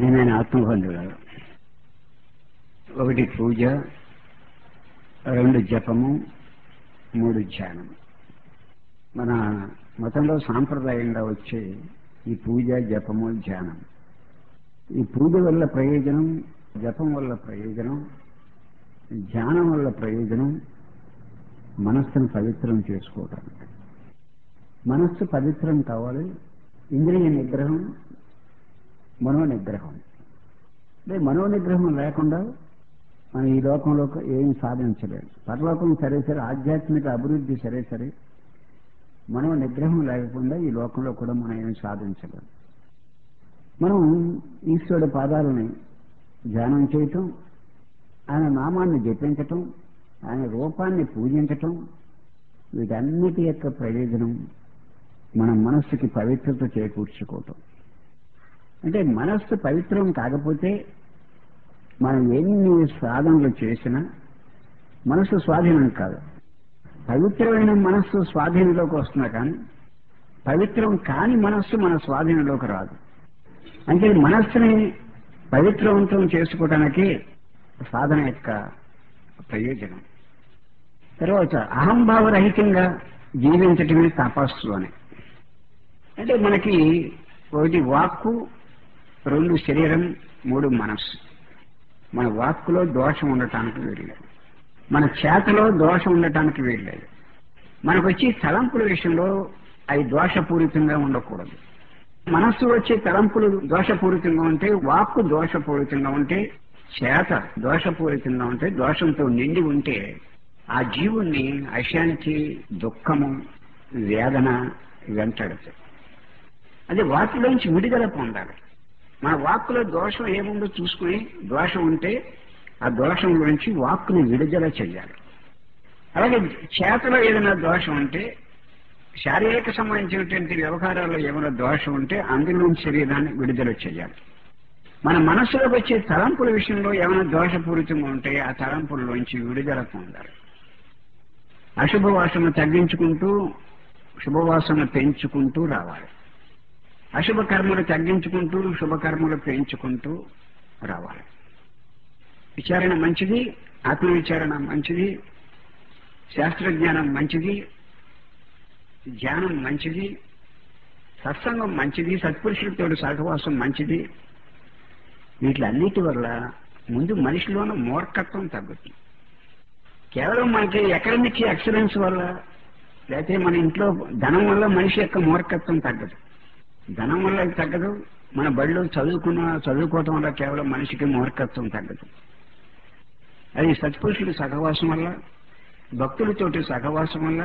నేను ఆత్మబంధువులు ఒకటి పూజ రెండు జపము మూడు ధ్యానం మన మతంలో సాంప్రదాయంగా వచ్చే ఈ పూజ జపము ధ్యానం ఈ పూజ వల్ల ప్రయోజనం జపం వల్ల ప్రయోజనం ధ్యానం వల్ల ప్రయోజనం మనస్సును పవిత్రం చేసుకోవడానికి మనస్సు పవిత్రం కావాలి ఇంద్రియ నిగ్రహం మనో నిగ్రహం అంటే మనో నిగ్రహం లేకుండా మనం ఈ లోకంలో ఏం సాధించలేదు పరలోకం సరే సరే ఆధ్యాత్మిక అభివృద్ధి సరే సరే మనో నిగ్రహం లేకుండా ఈ లోకంలో కూడా మనం ఏం సాధించలేము మనం ఈశ్వరుడి పాదాలని ధ్యానం చేయటం ఆయన నామాన్ని జపించటం ఆయన రూపాన్ని పూజించటం వీటన్నిటి యొక్క ప్రయోజనం మన మనస్సుకి పవిత్రత చేకూర్చుకోవటం అంటే మనస్సు పవిత్రం కాకపోతే మనం ఎన్ని సాధనలు చేసినా మనస్సు స్వాధీనం కాదు పవిత్రమైన మనస్సు స్వాధీనంలోకి వస్తున్నా కానీ పవిత్రం కాని మనస్సు మన స్వాధీనంలోకి రాదు అంటే మనస్సుని పవిత్రవంతం చేసుకోవడానికి సాధన యొక్క ప్రయోజనం తర్వాత అహంభావరహితంగా జీవించటమే తపస్సు అని అంటే మనకి ఒకటి వాక్కు రెండు శరీరం మూడు మనస్సు మన వాక్కులో దోషం ఉండటానికి వీల్లేదు మన చేతలో దోషం ఉండటానికి వీల్లేదు మనకు వచ్చి తలంపుల విషయంలో అవి దోషపూరితంగా ఉండకూడదు మనస్సు వచ్చే తలంపులు దోషపూరితంగా ఉంటే వాక్కు దోషపూరితంగా ఉంటే చేత దోషపూరితంగా ఉంటే దోషంతో నిండి ఉంటే ఆ జీవుణ్ణి అశాంతి దుఃఖము వేదన వెంటాడుతాయి అదే వాటిలోంచి విడుదల పొందాలి మన వాక్కులో దోషం ఏముందో చూసుకుని దోషం ఉంటే ఆ దోషం గురించి వాక్కుని విడుదల చెయ్యాలి అలాగే చేతలో ఏదైనా దోషం ఉంటే శారీరక సంబంధించినటువంటి వ్యవహారాల్లో ఏమైనా దోషం ఉంటే అందులోంచి శరీరాన్ని విడుదల చేయాలి మన మనస్సులోకి వచ్చే తలంపుల విషయంలో ఏమైనా దోషపూరితంగా ఉంటే ఆ తలంపుల్లోంచి విడుదల పొందాలి అశుభవాసన తగ్గించుకుంటూ శుభవాసన పెంచుకుంటూ రావాలి అశుభ కర్మలు తగ్గించుకుంటూ శుభకర్మలు పెంచుకుంటూ రావాలి విచారణ మంచిది ఆత్మవిచారణ మంచిది శాస్త్రజ్ఞానం మంచిది ధ్యానం మంచిది సత్సంగం మంచిది సత్పురుషులతో సహవాసం మంచిది వీటిలన్నిటి వల్ల ముందు మనిషిలోని మూర్ఖత్వం తగ్గుతుంది కేవలం మనకి అకాడమిక్ ఎక్సలెన్స్ వల్ల లేకపోతే మన ఇంట్లో ధనం వల్ల మనిషి యొక్క మూర్ఖత్వం తగ్గదు ధనం వల్ల తగ్గదు మన బడిలో చదువుకున్న చదువుకోవటం వల్ల కేవలం మనిషికి మూర్ఖత్వం తగ్గదు అది సత్పురుషుల సహవాసం వల్ల భక్తులతోటి సహవాసం వల్ల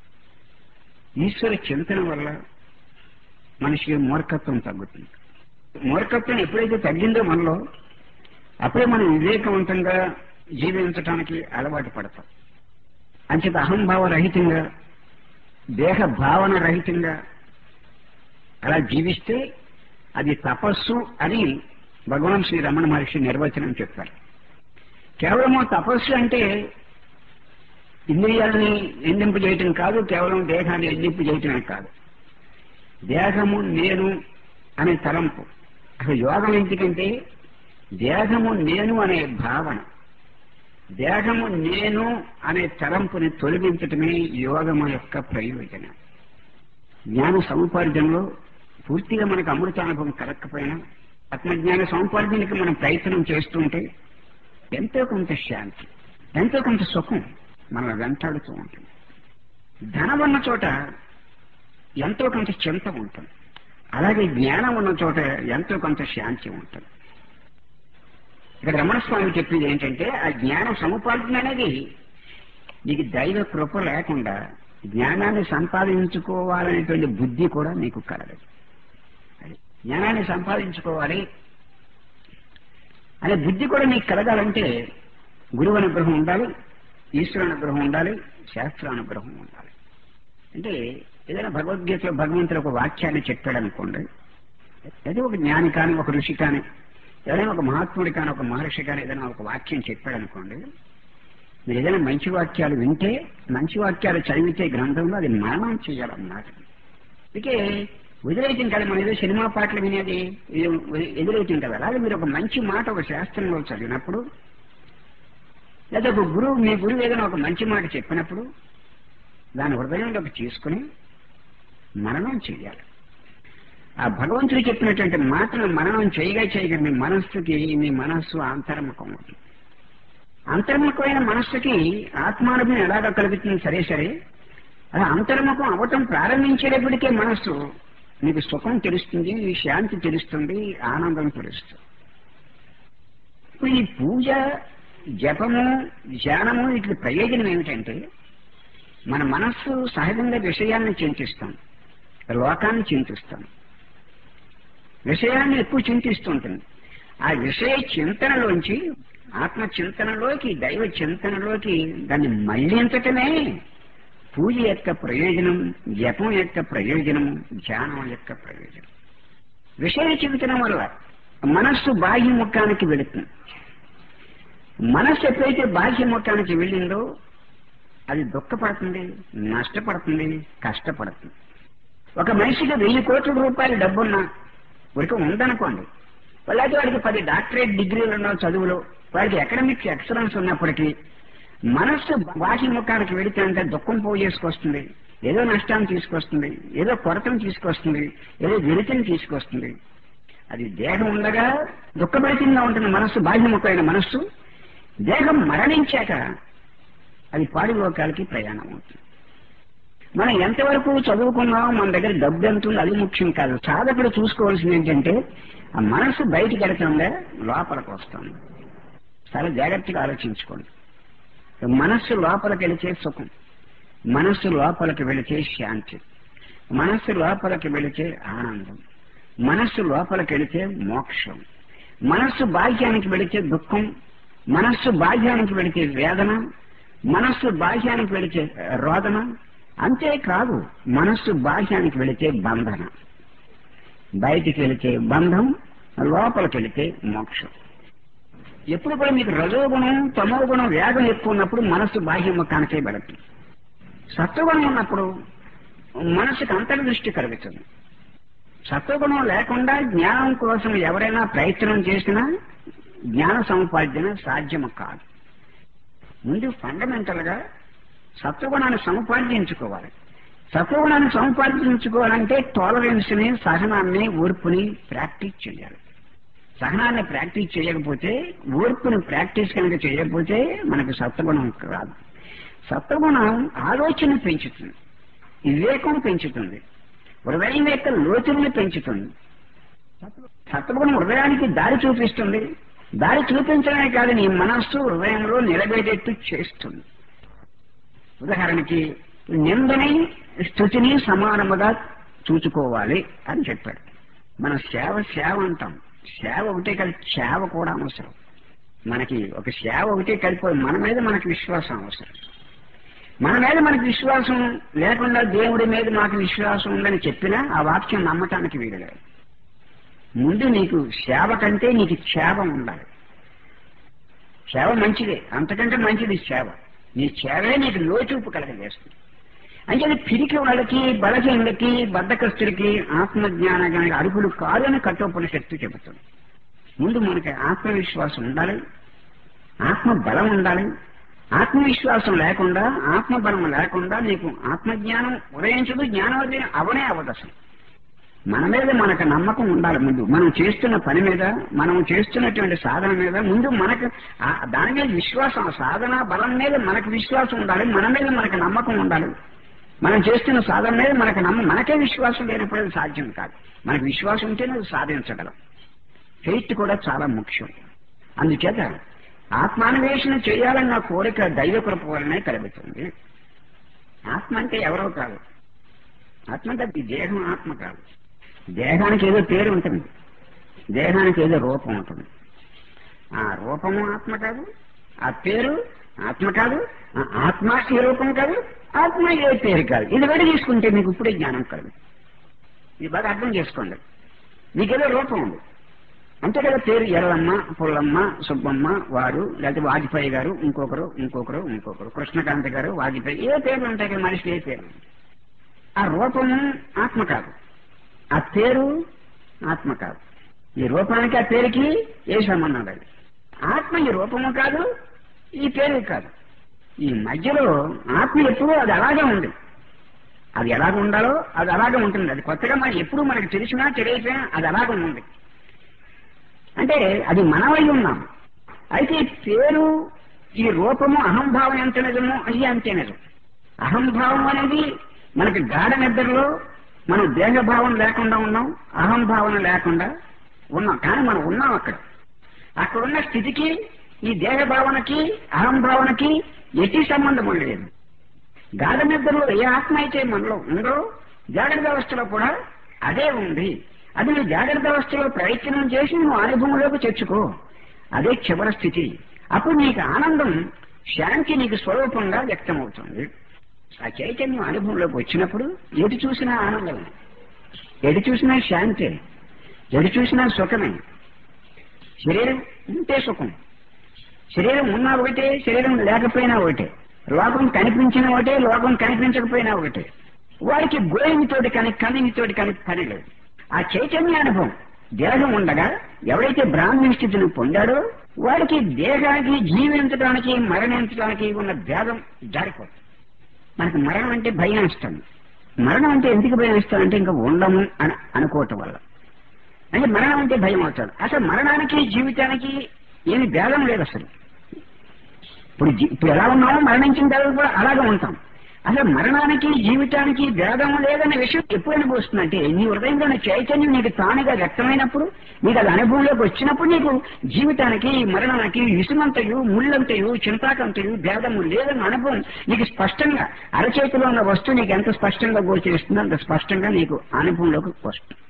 ఈశ్వర చింతన వల్ల మనిషికి మూర్ఖత్వం తగ్గుతుంది మూర్ఖత్వం ఎప్పుడైతే తగ్గిందో మనలో అప్పుడే మనం వివేకవంతంగా జీవించటానికి అలవాటు పడతాం అంచేత అహంభావ రహితంగా దేహ భావన రహితంగా అలా జీవిస్తే అది తపస్సు అని భగవాన్ శ్రీ రమణ మహర్షి నిర్వచనం చెప్పారు కేవలము తపస్సు అంటే ఇంద్రియాలని ఎందింపు చేయటం కాదు కేవలం దేహాన్ని ఎందింపు చేయటమే కాదు దేహము నేను అనే తలంపు అసలు యోగం ఎందుకంటే దేహము నేను అనే భావన దేహము నేను అనే తలంపుని తొలగించటమే యోగము యొక్క ప్రయోజనం జ్ఞాన సముపార్జనలో పూర్తిగా మనకు అమృతానుభవం కలగకపోయినా ఆత్మజ్ఞాన సముపార్జనకి మనం ప్రయత్నం చేస్తుంటే ఎంతో కొంత శాంతి ఎంతో కొంత సుఖం మనల్ని వెంటాడుతూ ఉంటుంది ధనం ఉన్న చోట ఎంతో కొంత చింత ఉంటుంది అలాగే జ్ఞానం ఉన్న చోట ఎంతో కొంత శాంతి ఉంటుంది ఇక్కడ రమణస్వామి చెప్పింది ఏంటంటే ఆ జ్ఞానం సముపార్జన అనేది నీకు దైవ కృప లేకుండా జ్ఞానాన్ని సంపాదించుకోవాలనేటువంటి బుద్ధి కూడా నీకు కలగదు జ్ఞానాన్ని సంపాదించుకోవాలి అనే బుద్ధి కూడా నీకు కలగాలంటే గురువు అనుగ్రహం ఉండాలి ఈశ్వర అనుగ్రహం ఉండాలి శాస్త్ర అనుగ్రహం ఉండాలి అంటే ఏదైనా భగవద్గీతలో భగవంతుడు ఒక వాక్యాన్ని చెప్పాడు అనుకోండి ఏదో ఒక జ్ఞాని కానీ ఒక ఋషి కానీ ఏదైనా ఒక మహాత్ముడి కానీ ఒక మహర్షి కానీ ఏదైనా ఒక వాక్యం చెప్పాడు అనుకోండి మీరు ఏదైనా మంచి వాక్యాలు వింటే మంచి వాక్యాలు చదివితే గ్రంథంలో అది మననం చేయాలన్నమాట అందుకే వదిలేయటం కదా మనం ఏదో సినిమా పాటలు వినేది ఇది ఎదురేయటం కదా అలాగే మీరు ఒక మంచి మాట ఒక శాస్త్రంలో చదివినప్పుడు లేదా ఒక గురువు మీ గురువు ఏదైనా ఒక మంచి మాట చెప్పినప్పుడు దాని హృదయంలోకి తీసుకుని మననం చేయాలి ఆ భగవంతుడు చెప్పినటువంటి మాటను మననం చేయగా చేయగా మీ మనస్సుకి మీ మనస్సు అంతర్ముఖం అవుతుంది అంతర్ముఖమైన మనస్సుకి ఆత్మానుభవం ఎలాగ కలుగుతుంది సరే సరే అది అంతర్ముఖం అవటం ప్రారంభించేటప్పటికే మనస్సు నీకు సుఖం తెలుస్తుంది శాంతి తెలుస్తుంది ఆనందం తెలుస్తుంది ఇప్పుడు ఈ పూజ జపము ధ్యానము వీటి ప్రయోజనం ఏమిటంటే మన మనస్సు సహజంగా విషయాన్ని చింతిస్తాం లోకాన్ని చింతిస్తాం విషయాన్ని ఎక్కువ చింతిస్తూ ఉంటుంది ఆ విషయ చింతనలోంచి ఆత్మ చింతనలోకి దైవ చింతనలోకి దాన్ని మళ్లించటమే పూజ యొక్క ప్రయోజనం జపం యొక్క ప్రయోజనం ధ్యానం యొక్క ప్రయోజనం విషయ చింతన వల్ల మనస్సు బాహ్యముఖానికి వెళుతుంది మనస్సు ఎప్పుడైతే బాహ్యముఖానికి వెళ్ళిందో అది దుఃఖపడుతుంది నష్టపడుతుంది కష్టపడుతుంది ఒక మనిషికి వెయ్యి కోట్ల రూపాయల డబ్బున్నా ఉరికి ఉందనుకోండి అలాగే వాడికి పది డాక్టరేట్ డిగ్రీలు ఉన్న చదువులో వాడికి ఎకడమిక్స్ ఎక్సలెన్స్ ఉన్నప్పటికీ మనస్సు బాహ్యముఖానికి వెళితే అంటే దుఃఖం పోగు చేసుకొస్తుంది ఏదో నష్టాన్ని తీసుకొస్తుంది ఏదో కొరతను తీసుకొస్తుంది ఏదో విరితిని తీసుకొస్తుంది అది దేహం ఉండగా దుఃఖభరితంగా ఉంటుంది మనస్సు బాహ్యముఖమైన మనస్సు దేహం మరణించాక అది పాడి లోకాలకి ప్రయాణం అవుతుంది మనం ఎంతవరకు చదువుకున్నామో మన దగ్గర డబ్బు ఎంత ఉందో అది ముఖ్యం కాదు సాధకుడు చూసుకోవాల్సింది ఏంటంటే ఆ మనసు బయటికి వెళ్తుందా లోపలికి వస్తుంది చాలా జాగ్రత్తగా ఆలోచించుకోండి మనస్సు లోపలికి వెళితే సుఖం మనస్సు లోపలికి వెళితే శాంతి మనస్సు లోపలికి వెళితే ఆనందం మనస్సు లోపలికి వెళితే మోక్షం మనస్సు బాహ్యానికి వెళితే దుఃఖం మనస్సు బాహ్యానికి వెళితే వేదన మనస్సు బాహ్యానికి వెళితే రోదన అంతేకాదు మనస్సు బాహ్యానికి వెళితే బంధన బయటికి వెళితే బంధం లోపలికి వెళితే మోక్షం ఎప్పుడు కూడా మీకు రజోగుణం తమో గుణం వేగం ఎక్కువ ఉన్నప్పుడు మనస్సు బాహ్యముఖానికే వెళుతుంది సత్వగుణం ఉన్నప్పుడు మనసుకు అంతర్దృష్టి కలుగుతుంది సత్వగుణం లేకుండా జ్ఞానం కోసం ఎవరైనా ప్రయత్నం చేసినా జ్ఞాన సముపార్జన సాధ్యము కాదు ముందు ఫండమెంటల్ గా సత్వగుణాన్ని సముపార్జించుకోవాలి సత్వగుణాన్ని సముపార్జించుకోవాలంటే టాలరెన్స్ ని సహనాన్ని ఓర్పుని ప్రాక్టీస్ చేయాలి సహనాన్ని ప్రాక్టీస్ చేయకపోతే ఓర్పుని ప్రాక్టీస్ కనుక చేయకపోతే మనకు సత్వగుణం రాదు సత్వగుణం ఆలోచన పెంచుతుంది వివేకం పెంచుతుంది హృదయం యొక్క లోతుల్ని పెంచుతుంది సత్వగుణం హృదయానికి దారి చూపిస్తుంది దారి చూపించడమే కాదు నీ మనస్సు హృదయంలో నిలబెట్టేట్టు చేస్తుంది ఉదాహరణకి నిందని స్థుతిని సమానముగా చూసుకోవాలి అని చెప్పాడు మన సేవ సేవ అంటాం సేవ ఒకటే కలిపి సేవ కూడా అవసరం మనకి ఒక సేవ ఒకటే కలిపి మన మీద మనకి విశ్వాసం అవసరం మన మీద మనకి విశ్వాసం లేకుండా దేవుడి మీద మాకు విశ్వాసం ఉందని చెప్పినా ఆ వాక్యం నమ్మటానికి వీలులేదు ముందు నీకు సేవ కంటే నీకు సేవ ఉండాలి సేవ మంచిదే అంతకంటే మంచిది సేవ నీ సేవే నీకు లోచూపు కలగజేస్తుంది అంటే పిరికి వాళ్ళకి బలహీనులకి బద్దకస్తులకి ఆత్మజ్ఞానానికి అరుపులు కాదని కట్టోపనిషత్తు చెబుతుంది ముందు మనకి ఆత్మవిశ్వాసం ఉండాలి ఆత్మ బలం ఉండాలి ఆత్మవిశ్వాసం లేకుండా ఆత్మబలం లేకుండా నీకు ఆత్మజ్ఞానం ఉదయించదు జ్ఞానోదయం అవనే అవ్వదు అసలు మన మీద మనకు నమ్మకం ఉండాలి ముందు మనం చేస్తున్న పని మీద మనం చేస్తున్నటువంటి సాధన మీద ముందు మనకు ఆ- దాని మీద విశ్వాసం ఆ సాధన బలం మీద మనకు విశ్వాసం ఉండాలి మన మీద మనకు నమ్మకం ఉండాలి మనం చేస్తున్న సాధన మీద మనకు నమ్మ మనకే విశ్వాసం లేనప్పుడు అది సాధ్యం కాదు మనకు విశ్వాసం ఉంటేనే అది సాధించగలం ఫెయిత్ కూడా చాలా ముఖ్యం అందుచేత ఆత్మాన్వేషణ చేయాలన్న కోరిక దైవ కృప వలనే కలుగుతుంది ఆత్మ అంటే ఎవరో కాదు ఆత్మ అంటే ఈ దేహం ఆత్మ కాదు దేహానికి ఏదో పేరు ఉంటుంది దేహానికి ఏదో రూపం ఉంటుంది ఆ రూపము ఆత్మ కాదు ఆ పేరు ఆత్మ కాదు ఆ ఆత్మ ఏ రూపం కాదు ఆత్మ ఏ పేరు కాదు ఇది విడ తీసుకుంటే మీకు ఇప్పుడే జ్ఞానం కలదు ఇది బాగా అర్థం చేసుకోండి మీకేదో రూపం ఉంది అంతే కదా పేరు ఎర్రమ్మ పుల్లమ్మ సుబ్బమ్మ వారు లేకపోతే వాజ్పేయి గారు ఇంకొకరు ఇంకొకరు ఇంకొకరు కృష్ణకాంత్ గారు వాజ్పేయి ఏ పేర్లు ఉంటాయి కదా మనిషికి ఏ పేరు ఆ రూపము ఆత్మ కాదు ఆ పేరు ఆత్మ కాదు ఈ రూపానికి ఆ పేరుకి ఏ సంబంధం లేదు ఆత్మ ఈ రూపము కాదు ఈ పేరు కాదు ఈ మధ్యలో ఆత్మ ఎప్పుడూ అది అలాగే ఉంది అది ఎలాగ ఉండాలో అది అలాగే ఉంటుంది అది కొత్తగా మనం ఎప్పుడు మనకు తెలిసినా తెలియకపోయినా అది అలాగే ఉంది అంటే అది మనమై ఉన్నాం అయితే ఈ పేరు ఈ రూపము అహంభావం ఎంత నిజమో అది అంతే నిజం అహంభావం అనేది మనకి గాఢ నిద్రలో మనం దేహభావం లేకుండా ఉన్నాం అహంభావన లేకుండా ఉన్నాం కానీ మనం ఉన్నాం అక్కడ అక్కడున్న స్థితికి ఈ దేహ భావనకి అహంభావనకి ఎట్టి సంబంధం లేదు గాఢ నిద్రలో ఏ ఆత్మ అయితే మనలో ఉందో జాగ్రత్త అవస్థలో కూడా అదే ఉంది అది నువ్వు జాగ్రత్త అవస్థలో ప్రయత్నం చేసి నువ్వు అనుభవంలోకి తెచ్చుకో అదే చివరి స్థితి అప్పుడు నీకు ఆనందం శాంతి నీకు స్వరూపంగా వ్యక్తమవుతుంది ఆ చైతన్యం అనుభవంలోకి వచ్చినప్పుడు ఎటు చూసినా ఆనందమే ఎటు చూసినా శాంతే ఎటు చూసినా సుఖమే శరీరం ఉంటే సుఖం శరీరం ఉన్నా ఒకటే శరీరం లేకపోయినా ఒకటే లోకం కనిపించిన ఒకటే లోకం కనిపించకపోయినా ఒకటే వారికి గోయితోటి కానీ కనితోటి కానీ పని లేదు ఆ చైతన్య అనుభవం దేహం ఉండగా ఎవరైతే బ్రాహ్మణ స్థితిని పొందాడో వాడికి దేహానికి జీవించడానికి మరణించడానికి ఉన్న భేదం జారిపోతుంది మనకు మరణం అంటే భయం ఇస్తుంది మరణం అంటే ఎందుకు భయం ఇస్తాం అంటే ఇంకా ఉండము అని అనుకోవటం వల్ల అంటే మరణం అంటే భయం అవుతుంది అసలు మరణానికి జీవితానికి ఏమి భేదం లేదు అసలు ఇప్పుడు జీ- ఇప్పుడు ఎలా ఉన్నామో మరణించిన తర్వాత కూడా అలాగే ఉంటాం అసలు మరణానికి జీవితానికి భేదం లేదన్న విషయం ఎప్పుడు అనుభవిస్తుందంటే నీ హృదయంలోని చైతన్యం నీకు తానుగా వ్యక్తమైనప్పుడు నీకు అది అనుభవంలోకి వచ్చినప్పుడు నీకు జీవితానికి మరణానికి విసుమంతయు ముళ్ళంతయు చింతాకంతయు భేదము లేదన్న అనుభవం నీకు స్పష్టంగా అరచేతిలో ఉన్న వస్తువు నీకు ఎంత స్పష్టంగా గోచరిస్తుందో అంత స్పష్టంగా నీకు అనుభవంలోకి వస్తుంది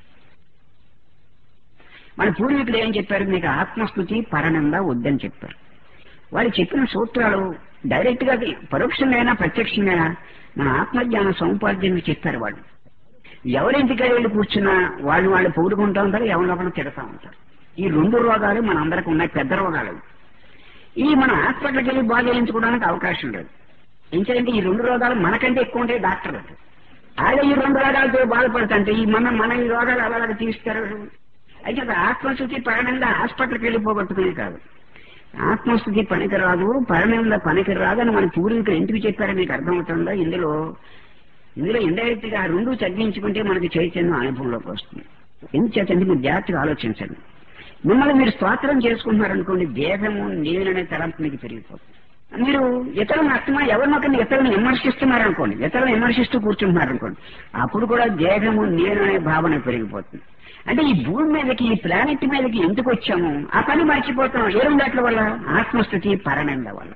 మన పూర్వీకులు ఏం చెప్పారు మీకు ఆత్మస్థుతి పరనంద వద్దని చెప్పారు వాళ్ళు చెప్పిన సూత్రాలు డైరెక్ట్ గా పరోక్షంగా ప్రత్యక్షంగా మన ఆత్మజ్ఞాన సముపార్జన చెప్పారు వాళ్ళు ఎవరింటికి వెళ్ళి కూర్చున్నా వాళ్ళు వాళ్ళు పొగుడుకుంటూ ఉంటారు ఎవరినొకరు తిడతా ఉంటారు ఈ రెండు రోగాలు మన అందరికి ఉన్నాయి పెద్ద రోగాలు ఈ మన హాస్పిటల్కి వెళ్ళి బాగా చేయించుకోవడానికి అవకాశం లేదు ఎందుకంటే ఈ రెండు రోగాలు మనకంటే ఎక్కువ ఉంటాయి డాక్టర్లకు ఆయన ఈ రెండు రోగాలతో బాధపడుతుంటే ఈ మన మన ఈ రోగాలు అలాగే తీస్తారు అయితే అది ఆత్మశుద్ధి పరనంద హాస్పిటల్కి వెళ్ళి పోగొట్టుకునే కాదు ఆత్మస్థుతి పనికిరాదు పరనింద పనికిరాదు అని మన పూర్వీకులు ఎందుకు చెప్పారో మీకు అర్థమవుతుందో ఇందులో ఇందులో ఇండైరెక్ట్ గా ఆ రెండు తగ్గించుకుంటే మనకి చైతన్యం అనుభవంలోకి వస్తుంది ఎందుచేతంటే మీరు జాగ్రత్తగా ఆలోచించండి మిమ్మల్ని మీరు స్తోత్రం చేసుకుంటున్నారనుకోండి దేహము నేననే తలంపు మీకు పెరిగిపోతుంది మీరు ఇతరులను అర్థమా ఎవరినొకరిని ఇతరులను విమర్శిస్తున్నారనుకోండి ఇతరులను విమర్శిస్తూ కూర్చుంటున్నారనుకోండి అప్పుడు కూడా దేహము నేను అనే భావన పెరిగిపోతుంది అంటే ఈ భూమి మీదకి ఈ ప్లానెట్ మీదకి ఎందుకు వచ్చాము ఆ పని మర్చిపోతాం ఏ రెండాట్ల వల్ల ఆత్మస్థుతి పరనంద వల్ల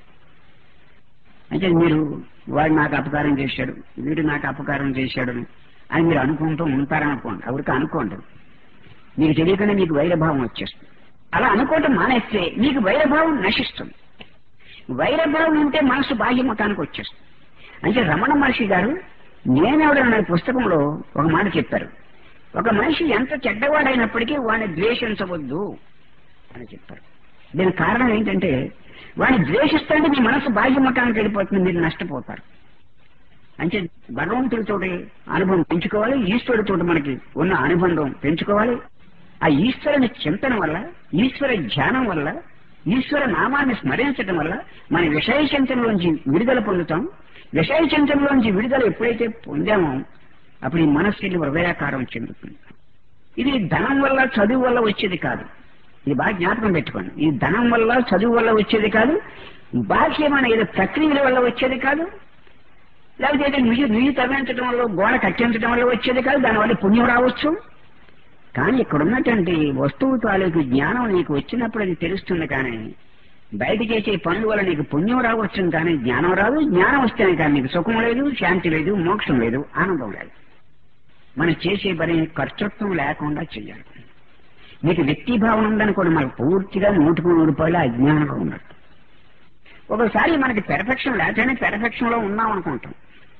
అంటే మీరు వాడు నాకు అపకారం చేశాడు వీడు నాకు అపకారం చేశాడు అని మీరు అనుకుంటూ ఉంటారనుకోండి ఎవరికి అనుకోండి మీకు తెలియకుండా మీకు వైరభావం వచ్చేస్తుంది అలా అనుకోవటం మానేస్తే మీకు వైరభావం నశిస్తుంది వైరభావం ఉంటే మనసు బాహ్యముఖానికి వచ్చేస్తుంది అంటే రమణ మహర్షి గారు నేనెవడన్న పుస్తకంలో ఒక మాట చెప్పారు ఒక మనిషి ఎంత చెడ్డవాడైనప్పటికీ వాడిని ద్వేషించవద్దు అని చెప్పారు దీనికి కారణం ఏంటంటే వాడిని ద్వేషిస్తుంటే మీ మనసు బాహ్యముఖానికి వెళ్ళిపోతుంది మీరు నష్టపోతారు అంటే భగవంతుడితో అనుభవం పెంచుకోవాలి ఈశ్వరుడితో మనకి ఉన్న అనుబంధం పెంచుకోవాలి ఆ ఈశ్వరుని చింతన వల్ల ఈశ్వర ధ్యానం వల్ల ఈశ్వర నామాన్ని స్మరించడం వల్ల మన విషయ చింతనలోంచి విడుదల పొందుతాం విషయ చింతనలోంచి విడుదల ఎప్పుడైతే పొందామో అప్పుడు ఈ మనస్సు వెళ్ళి హృదయాకారం చెందుతుంది ఇది ధనం వల్ల చదువు వల్ల వచ్చేది కాదు ఇది బాగా జ్ఞాపకం పెట్టుకోండి ఈ ధనం వల్ల చదువు వల్ల వచ్చేది కాదు బాహ్యమైన ఏదో ప్రక్రియల వల్ల వచ్చేది కాదు లేకపోతే ఏదో నుయ్యి నుయ్యి తవ్వించడం వల్ల గోడ కట్టించడం వల్ల వచ్చేది కాదు దానివల్ల పుణ్యం రావచ్చు కానీ ఇక్కడ ఉన్నటువంటి వస్తువు తాలూకు జ్ఞానం నీకు వచ్చినప్పుడు అది తెలుస్తుంది కానీ బయట చేసే పనుల వల్ల నీకు పుణ్యం రావచ్చు కానీ జ్ఞానం రాదు జ్ఞానం వస్తేనే కానీ నీకు సుఖం లేదు శాంతి లేదు మోక్షం లేదు ఆనందం లేదు మనం చేసే పని కర్తృత్వం లేకుండా చేయాలి మీకు వ్యక్తి భావన ఉందనుకోండి మనకు పూర్తిగా నూటికి నూరు రూపాయలు అజ్ఞానంగా ఉన్నట్టు ఒకసారి మనకి పెర్ఫెక్షన్ లేకపోతే పెర్ఫెక్షన్ లో ఉన్నాం అనుకుంటాం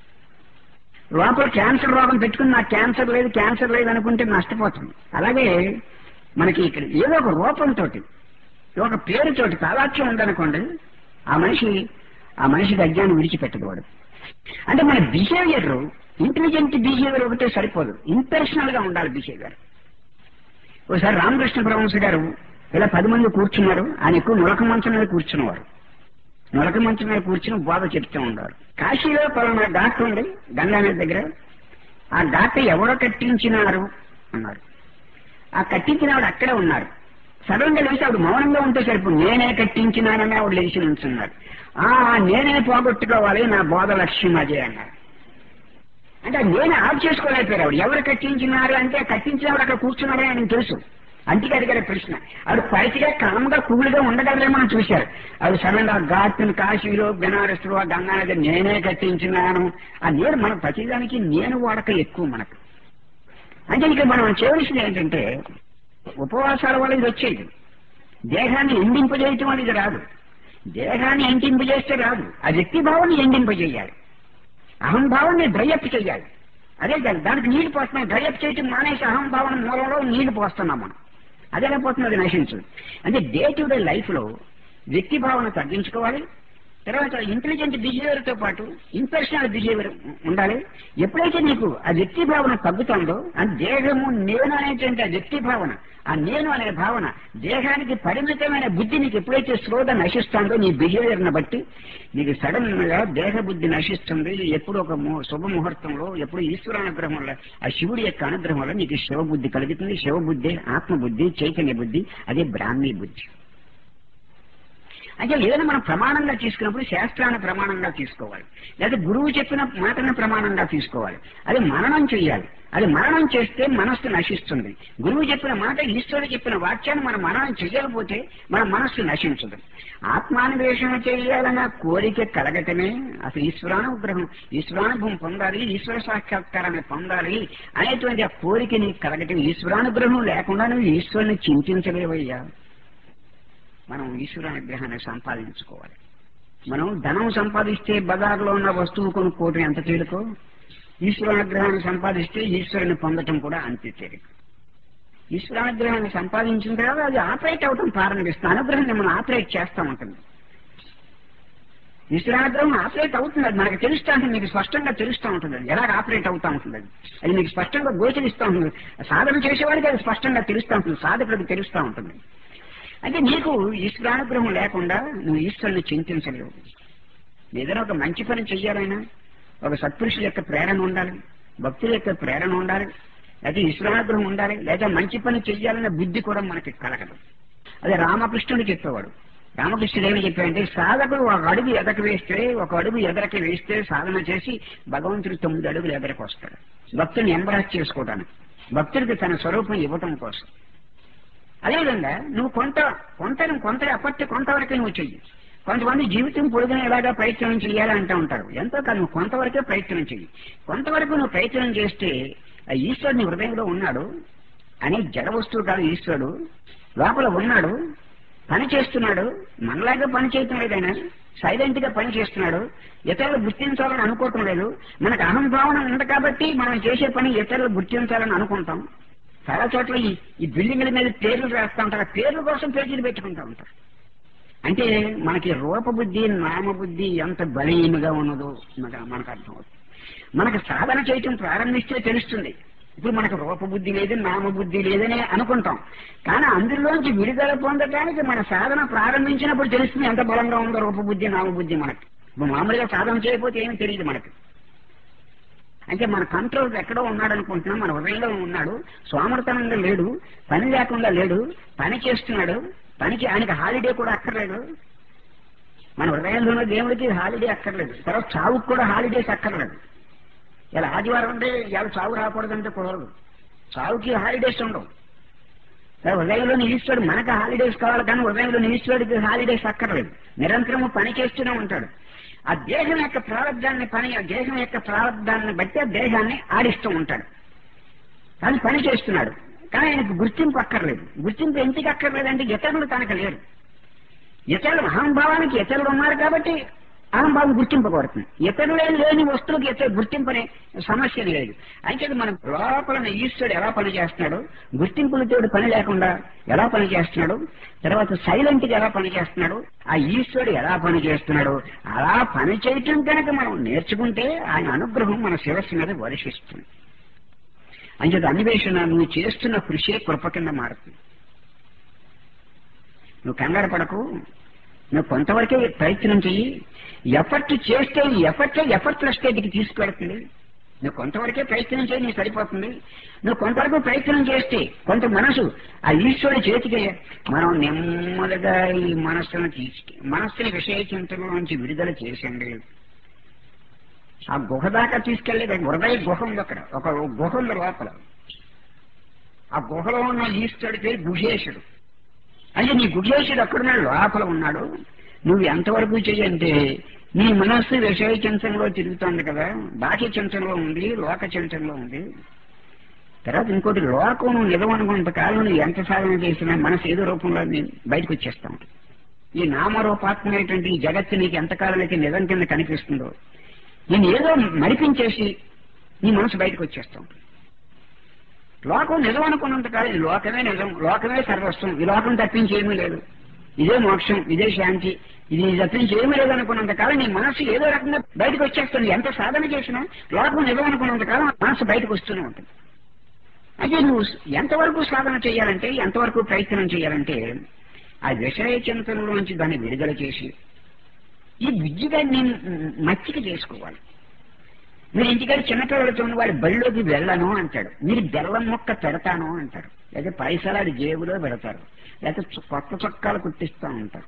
లోపల క్యాన్సర్ రోగం పెట్టుకుని నాకు క్యాన్సర్ లేదు క్యాన్సర్ లేదు అనుకుంటే నష్టపోతుంది అలాగే మనకి ఇక్కడ ఏదో ఒక రూపంతో ఒక పేరుతోటి తాదాత్యం ఉందనుకోండి ఆ మనిషి ఆ మనిషికి అజ్ఞానం విడిచిపెట్టదు వాడు అంటే మన బిహేవియర్ ఇంటెలిజెంట్ బిహేవియర్ ఒకటే సరిపోదు ఇంపర్సనల్ గా ఉండాలి బిహేవియర్ ఒకసారి రామకృష్ణ పరమహంస గారు ఇలా పది మంది కూర్చున్నారు ఆయన ఎక్కువ నులక మంచం మీద కూర్చున్నవారు నులక మంచం మీద కూర్చుని బోధ చెప్తూ ఉండేవారు కాశీలో పలానా ఘాట్ ఉంది గంగా నది దగ్గర ఆ ఘాట్ ఎవరో కట్టించినారు అన్నారు ఆ కట్టించిన వాడు అక్కడే ఉన్నారు సడన్ గా లేచి ఆవిడ మౌనంగా ఉంటే సరిపోదు నేనే కట్టించినానని ఆవిడ లేచి నుంచున్నారు ఆ నేనే పోగొట్టుకోవాలి నా బోధ లక్ష్యం అదే అన్నారు అంటే నేను ఆఫ్ చేసుకోలేకపోయారు ఆవిడ ఎవరు కట్టించినారు అంటే కట్టించినవాడు అక్కడ కూర్చున్నాడని ఆయనకు తెలుసు అంటికి అడిగారు ప్రశ్న ఆవిడ పరిచిగా కామ్గా కూలుగా ఉండగలరేమో అని చూశారు ఆవిడ సడన్ గా ఘాట్ని కాశీలో బెనారస్ లో గంగా నది నేనే కట్టించినాను ఆ నేను మన ప్రతిదానికి నేను వాడక ఎక్కువ మనకు అంటే ఇక మనం చేయవలసింది ఏంటంటే ఉపవాసాల వల్ల ఇది వచ్చేది దేహాన్ని ఎండింపజేయటం వల్ల ఇది రాదు దేహాన్ని ఎండింపజేస్తే రాదు ఆ వ్యక్తి భావాన్ని ఎండింపజేయాలి అహంభావాన్ని డ్రైఅప్ చేయాలి అదే దాని దానికి నీళ్లు పోస్తున్నాం డ్రైఅప్ చేయటం మానేసి అహంభావన మూలంలో నీళ్లు పోస్తున్నాం మనం అదే పోతుంది అది నశించదు అంటే డే టు డే లైఫ్ లో వ్యక్తి భావన తగ్గించుకోవాలి తర్వాత ఇంటెలిజెంట్ బిహేవియర్ తో పాటు ఇంపర్సనల్ బిహేవియర్ ఉండాలి ఎప్పుడైతే నీకు ఆ వ్యక్తి భావన తగ్గుతుందో ఆ దేహము నేను అనేటువంటి ఆ వ్యక్తి భావన ఆ నేను అనే భావన దేహానికి పరిమితమైన బుద్ధి నీకు ఎప్పుడైతే స్లోగా నశిస్తుందో నీ బిహేవియర్ ని బట్టి నీకు సడన్ గా దేహ బుద్ధి నశిస్తుంది ఎప్పుడు ఒక ము- శుభ ముహూర్తంలో ఎప్పుడు ఈశ్వరానుగ్రహం వల్ల ఆ శివుడి యొక్క అనుగ్రహం వల్ల నీకు శివబుద్ధి కలుగుతుంది శివబుద్ధి ఆత్మబుద్ధి చైతన్య బుద్ధి అదే బ్రాహ్మీ బుద్ధి అంటే ఏదైనా మనం ప్రమాణంగా తీసుకున్నప్పుడు శాస్త్రాన్ని ప్రమాణంగా తీసుకోవాలి లేదా గురువు చెప్పిన మాటను ప్రమాణంగా తీసుకోవాలి అది మననం చేయాలి అది మననం చేస్తే మనస్సు నశిస్తుంది గురువు చెప్పిన మాట ఈశ్వరుడు చెప్పిన వాక్యాన్ని మనం మననం చేయకపోతే మన మనస్సు నశించదు ఆత్మాన్వేషణ చేయాలన్న కోరిక కలగటమే అసలు ఈశ్వరానుగ్రహం ఈశ్వరానుభవం పొందాలి ఈశ్వర సాక్షాత్కారాన్ని పొందాలి అనేటువంటి ఆ కోరిక నీకు కలగటం ఈశ్వరానుగ్రహం లేకుండా నువ్వు ఈశ్వరుని చింతించలేవయ్యా మనం ఈశ్వరానుగ్రహాన్ని సంపాదించుకోవాలి మనం ధనం సంపాదిస్తే బజార్లో ఉన్న వస్తువు కొనుక్కోవటం ఎంత తేలికో ఈశ్వరానుగ్రహాన్ని సంపాదిస్తే ఈశ్వరుని పొందటం కూడా అంతే తేలిక ఈశ్వరానుగ్రహాన్ని సంపాదించిన తర్వాత అది ఆపరేట్ అవటం ప్రారంభిస్తుంది అనుగ్రహం మనం ఆపరేట్ చేస్తూ ఉంటుంది ఈశ్వరానుగ్రహం ఆపరేట్ అవుతుంది అది మనకు తెలుస్తూ ఉంటుంది మీకు స్పష్టంగా తెలుస్తూ ఉంటుంది అది ఎలాగ ఆపరేట్ అవుతూ ఉంటుంది అది అది మీకు స్పష్టంగా గోచరిస్తూ ఉంటుంది సాధన చేసేవాడికి అది స్పష్టంగా తెలుస్తూ ఉంటుంది సాధకుడికి తెలుస్తూ ఉంటుంది అంటే నీకు ఈశ్వరానుగ్రహం లేకుండా నువ్వు ఈశ్వరుని చింతించలేవు ఏదైనా ఒక మంచి పని చెయ్యాలైనా ఒక సత్పురుషుల యొక్క ప్రేరణ ఉండాలి భక్తుల యొక్క ప్రేరణ ఉండాలి లేదా ఈశ్వరానుగ్రహం ఉండాలి లేదా మంచి పని చెయ్యాలనే బుద్ధి కూడా మనకి కలగదు అదే రామకృష్ణుడు చెప్పేవాడు రామకృష్ణుడు ఏమి చెప్పాడంటే సాధకుడు ఒక అడుగు ఎదకు వేస్తే ఒక అడుగు ఎదరకి వేస్తే సాధన చేసి భగవంతుడు తొమ్మిది అడుగులు ఎదరకు వస్తాడు భక్తుని ఎంబరాజ్ చేసుకోవడానికి భక్తుడికి తన స్వరూపం ఇవ్వటం కోసం అదేవిధంగా నువ్వు కొంత కొంత కొంత అప్పటి కొంతవరకే నువ్వు చెయ్యి కొంతమంది జీవితం పొడుగున ఎలాగా ప్రయత్నం చేయాలి అంటూ ఉంటారు ఎంతో కాదు నువ్వు కొంతవరకే ప్రయత్నం చెయ్యి కొంతవరకు నువ్వు ప్రయత్నం చేస్తే ఆ ఈశ్వరుని హృదయంలో ఉన్నాడు అనే జడ వస్తువు కాదు ఈశ్వరుడు లోపల ఉన్నాడు పని చేస్తున్నాడు మనలాగా పని చేయటం లేదైనా సైలెంట్ గా పని చేస్తున్నాడు ఇతరులు గుర్తించాలని అనుకోవటం లేదు మనకు అహంభావన ఉంది కాబట్టి మనం చేసే పని ఇతరులు గుర్తించాలని అనుకుంటాం చాలా చోట్ల ఈ ఈ బిల్డింగ్ల మీద పేర్లు రాస్తా ఉంటారు ఆ పేర్ల కోసం పేజీలు పెట్టుకుంటా ఉంటారు అంటే మనకి రూపబుద్ధి నామబుద్ధి ఎంత బలీయంగా ఉన్నదో మనకు మనకు అర్థమవుతుంది మనకు సాధన చేయటం ప్రారంభిస్తే తెలుస్తుంది ఇప్పుడు మనకు రూపబుద్ధి లేదు నామబుద్ధి లేదని అనుకుంటాం కానీ అందులోంచి విడుదల పొందడానికి మన సాధన ప్రారంభించినప్పుడు తెలుస్తుంది ఎంత బలంగా ఉందో రూపబుద్ధి నామబుద్ధి మనకి ఇప్పుడు మామూలుగా సాధన చేయకపోతే ఏమీ తెలియదు మనకి అంటే మన కంట్రోల్ ఎక్కడో ఉన్నాడు అనుకుంటున్నాం మన హృదయంలో ఉన్నాడు సోమర్తనంగా లేడు పని లేకుండా లేడు పని చేస్తున్నాడు పనికి ఆయనకి హాలిడే కూడా అక్కర్లేదు మన హృదయంలో ఉన్న దేవుడికి హాలిడే అక్కర్లేదు తర్వాత చావుకు కూడా హాలిడేస్ అక్కర్లేదు ఇలా ఆదివారం అంటే ఇవాళ చావు రాకూడదంటే కుదరదు చావుకి హాలిడేస్ ఉండవు ఇలా హృదయంలోని ఈశ్వరుడు మనకు హాలిడేస్ కావాలి కానీ హృదయంలోని ఈశ్వరుడికి హాలిడేస్ అక్కర్లేదు నిరంతరము పని చేస్తూనే ఉంటాడు ఆ దేహం యొక్క ప్రారంధాన్ని పని ఆ దేహం యొక్క ప్రారంధాన్ని బట్టి ఆ దేహాన్ని ఆడిస్తూ ఉంటాడు కానీ పని చేస్తున్నాడు కానీ ఆయనకు గుర్తింపు అక్కర్లేదు గుర్తింపు ఎందుకు అక్కర్లేదంటే ఇతరులు తనకు లేరు ఇతరులు అహంభావానికి ఇతరులు ఉన్నారు కాబట్టి అహంభావం గుర్తింపబడుతుంది ఇతరులు లేని వస్తువుకి ఇతర గుర్తింపనే సమస్య లేదు అయితే మనం లోపల ఈశ్వరుడు ఎలా పని చేస్తున్నాడు గుర్తింపులతో పని లేకుండా ఎలా పని చేస్తున్నాడు తర్వాత సైలెంట్ గా ఎలా పని చేస్తున్నాడు ఆ ఈశ్వరుడు ఎలా పని చేస్తున్నాడు అలా పని చేయటం కనుక మనం నేర్చుకుంటే ఆయన అనుగ్రహం మన శిరస్సు మీద వర్షిస్తుంది అంచేత అన్వేషణ నువ్వు చేస్తున్న కృషి కృప కింద మారుతుంది నువ్వు కంగారు పడకు నువ్వు కొంతవరకే ప్రయత్నం చెయ్యి ఎఫర్ట్ చేస్తే ఎఫర్ట్ ఎఫర్ట్ స్టేట్కి తీసుకెడుతుంది నువ్వు కొంతవరకే ప్రయత్నం చేయి నీకు సరిపోతుంది నువ్వు కొంతవరకు ప్రయత్నం చేస్తే కొంత మనసు ఆ ఈశ్వరుడి చేతికి మనం నెమ్మదిగా ఈ మనస్సును తీసుకు మనస్సుని విషయ చింతనలోంచి విడుదల చేసండి ఆ గుహ దాకా తీసుకెళ్లేది హృదయ గుహ ఉంది అక్కడ ఒక గుహ ఉంది లోపల ఆ గుహలో ఉన్న ఈశ్వరుడి పేరు గుహేశుడు అంటే నీ గుహేశుడు అక్కడున్నాడు లోపల ఉన్నాడు నువ్వు ఎంతవరకు చెయ్యంటే నీ మనస్సు విషయ చింతనలో తిరుగుతోంది కదా బాహ్య చింతనలో ఉంది లోక చింతనలో ఉంది తర్వాత ఇంకోటి లోకం నువ్వు నిజమనుకున్నంత కాలం నువ్వు ఎంత సాధన చేసినా మనసు ఏదో రూపంలో నీ బయటకు వచ్చేస్తా ఉంటుంది ఈ నామరూపాత్మైనటువంటి ఈ జగత్తు నీకు ఎంతకాలం అయితే నిజం కింద కనిపిస్తుందో నేను ఏదో మరిపించేసి నీ మనసు బయటకు వచ్చేస్తా ఉంటుంది లోకం నిజం అనుకున్నంత కాలం ఈ లోకమే నిజం లోకమే సర్వస్వం ఈ లోకం తప్పించి ఏమీ లేదు ఇదే మోక్షం ఇదే శాంతి ఇది తప్పించి ఏమీ లేదు అనుకున్నంత కాలం నీ మనసు ఏదో రకంగా బయటకు వచ్చేస్తుంది ఎంత సాధన చేసినా లోకం నిజం అనుకున్నంత కాలం మనసు బయటకు వస్తూనే ఉంటుంది అయితే నువ్వు ఎంతవరకు సాధన చేయాలంటే ఎంతవరకు ప్రయత్నం చేయాలంటే ఆ విషయ చింతనలోంచి దాన్ని విడుదల చేసి ఈ విద్యగా నేను మచ్చిక చేసుకోవాలి మీరు ఇంటికాడ చిన్నపిల్లలతో వాడి బళ్ళోకి వెళ్ళను అంటాడు మీరు బెల్లం మొక్క పెడతాను అంటారు లేదా పైసలాడి జేబులో పెడతారు లేకపోతే చొ- కొత్త చొక్కాలు కుట్టిస్తూ ఉంటారు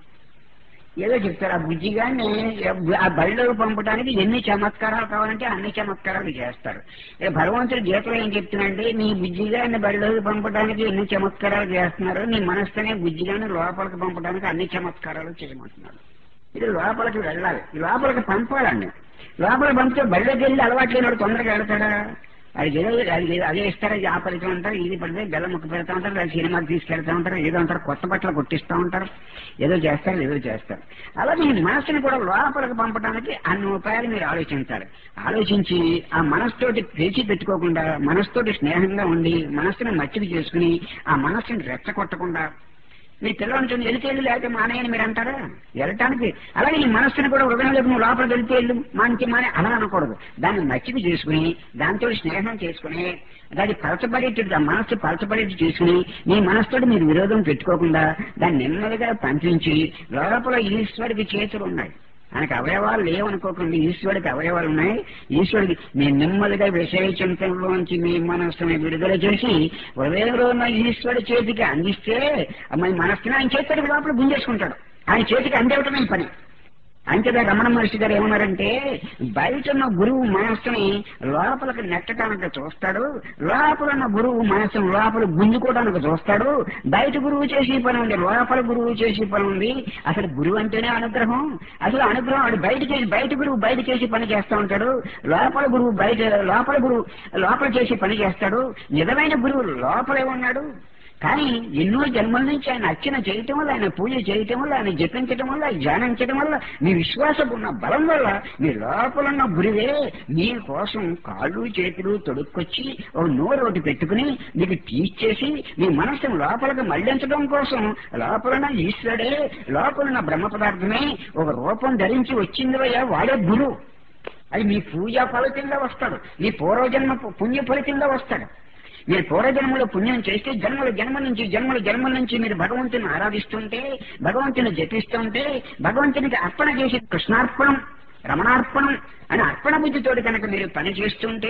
ఏదో చెప్తారు ఆ బుజ్జిగాన్ని ఆ బళ్ళలోకి పంపడానికి ఎన్ని చమత్కారాలు కావాలంటే అన్ని చమత్కారాలు చేస్తారు ఏ భగవంతుడు గీతలో ఏం చెప్తున్నాడంటే నీ బుజ్జిగాన్ని బళ్ళలోకి పంపడానికి ఎన్ని చమత్కారాలు చేస్తున్నారు నీ మనస్తోనే బుజ్జిగాన్ని లోపలికి పంపడానికి అన్ని చమత్కారాలు చేయమంటున్నాడు ఇది లోపలికి వెళ్ళాలి ఈ లోపలికి పంపాలండి లోపల పంపితే బళ్ళకి వెళ్ళి అలవాటు లేనివాడు తొందరగా వెళ్తాడా అది ఏదో అది ఏదో- అదే ఇస్తారు ఇది ఆపరితం ఉంటారు ఇది పడితే బెల్లం ముక్క పెడతా ఉంటారు లేదా సినిమాకి తీసుకెళ్తా ఉంటారు ఏదో అంటారు కొత్త బట్టలు కొట్టిస్తూ ఉంటారు ఏదో చేస్తారు ఏదో చేస్తారు అలాగే ఈ మనసుని కూడా లోపలికి పంపడానికి అన్ని ఉపాయాలు మీరు ఆలోచించాలి ఆలోచించి ఆ మనసుతోటి పేచి పెట్టుకోకుండా మనసుతోటి స్నేహంగా ఉండి మనస్సుని మచ్చిక చేసుకుని ఆ మనస్సుని రెచ్చగొట్టకుండా మీ పిల్లలు వెళ్తే వెళ్ళు లేకపోతే మానేయని మీరు అంటారా వెళ్ళటానికి అలాగే ఈ మనస్సుని కూడా హృదయంలోకి నువ్వు లోపలికి వెళ్తే వెళ్ళు మంచి మానే అలా అనకూడదు దాన్ని మచ్చిక చేసుకుని దాంతో స్నేహం చేసుకుని దాన్ని పలచబడేటట్టు ఆ మనస్సు పలచబడేట్టు చేసుకుని మీ మనస్సుతో మీరు విరోధం పెట్టుకోకుండా దాన్ని నెమ్మదిగా పంపించి లోపల ఈశ్వరుడికి చేతులు ఉన్నాయి ఆయనకు అవయవాలు లేవనుకోకండి ఈశ్వరుడికి అవయవాలు ఉన్నాయి ఈశ్వరుడికి మీ నెమ్మదిగా విషయ చింతనలోంచి మీ మనస్సుని విడుదల చేసి హృదయంలో ఉన్న ఈశ్వరుడి చేతికి అందిస్తే మీ మనస్సుని ఆయన చేతికి లోపల గుంజేసుకుంటాడు ఆయన చేతికి అందేవటమే ఈ పని అంతేగా రమణ మహర్షి గారు ఏమన్నారంటే బయట ఉన్న గురువు మనస్సుని లోపలికి నెట్టడానికి చూస్తాడు లోపల ఉన్న గురువు మనస్సును లోపల గుంజుకోవడానికి చూస్తాడు బయట గురువు చేసే పని ఉంది లోపల గురువు చేసే పని ఉంది అసలు గురువు అంటేనే అనుగ్రహం అసలు అనుగ్రహం వాడు బయట చేసి బయట గురువు బయట చేసి పని చేస్తూ ఉంటాడు లోపల గురువు బయట లోపల గురువు లోపల చేసి పని చేస్తాడు నిజమైన గురువు లోపలే ఉన్నాడు కానీ ఎన్నో జన్మల నుంచి ఆయన అర్చన చేయటం వల్ల ఆయన పూజ చేయటం వల్ల ఆయన జపించటం వల్ల ధ్యానించడం వల్ల మీ విశ్వాసం ఉన్న బలం వల్ల మీ లోపల ఉన్న గురువే మీ కోసం కాళ్ళు చేతులు తొడుక్కొచ్చి ఒక నోరు ఒకటి పెట్టుకుని మీకు టీచ్ చేసి మీ మనసును లోపలికి మళ్లించడం కోసం లోపలన్న ఈశ్వరుడే లోపలున్న బ్రహ్మ పదార్థమే ఒక రూపం ధరించి వచ్చిందివయ్యా వాడే గురువు అది మీ పూజా ఫలితంగా వస్తాడు మీ పూర్వజన్మ పుణ్య ఫలితంగా వస్తాడు మీరు పూర్వజన్మలో పుణ్యం చేస్తే జన్మల జన్మ నుంచి జన్మల జన్మల నుంచి మీరు భగవంతుని ఆరాధిస్తుంటే భగవంతుని జపిస్తుంటే భగవంతునికి అర్పణ చేసి కృష్ణార్పణం రమణార్పణం అని అర్పణ బుద్ధితోటి కనుక మీరు పని చేస్తుంటే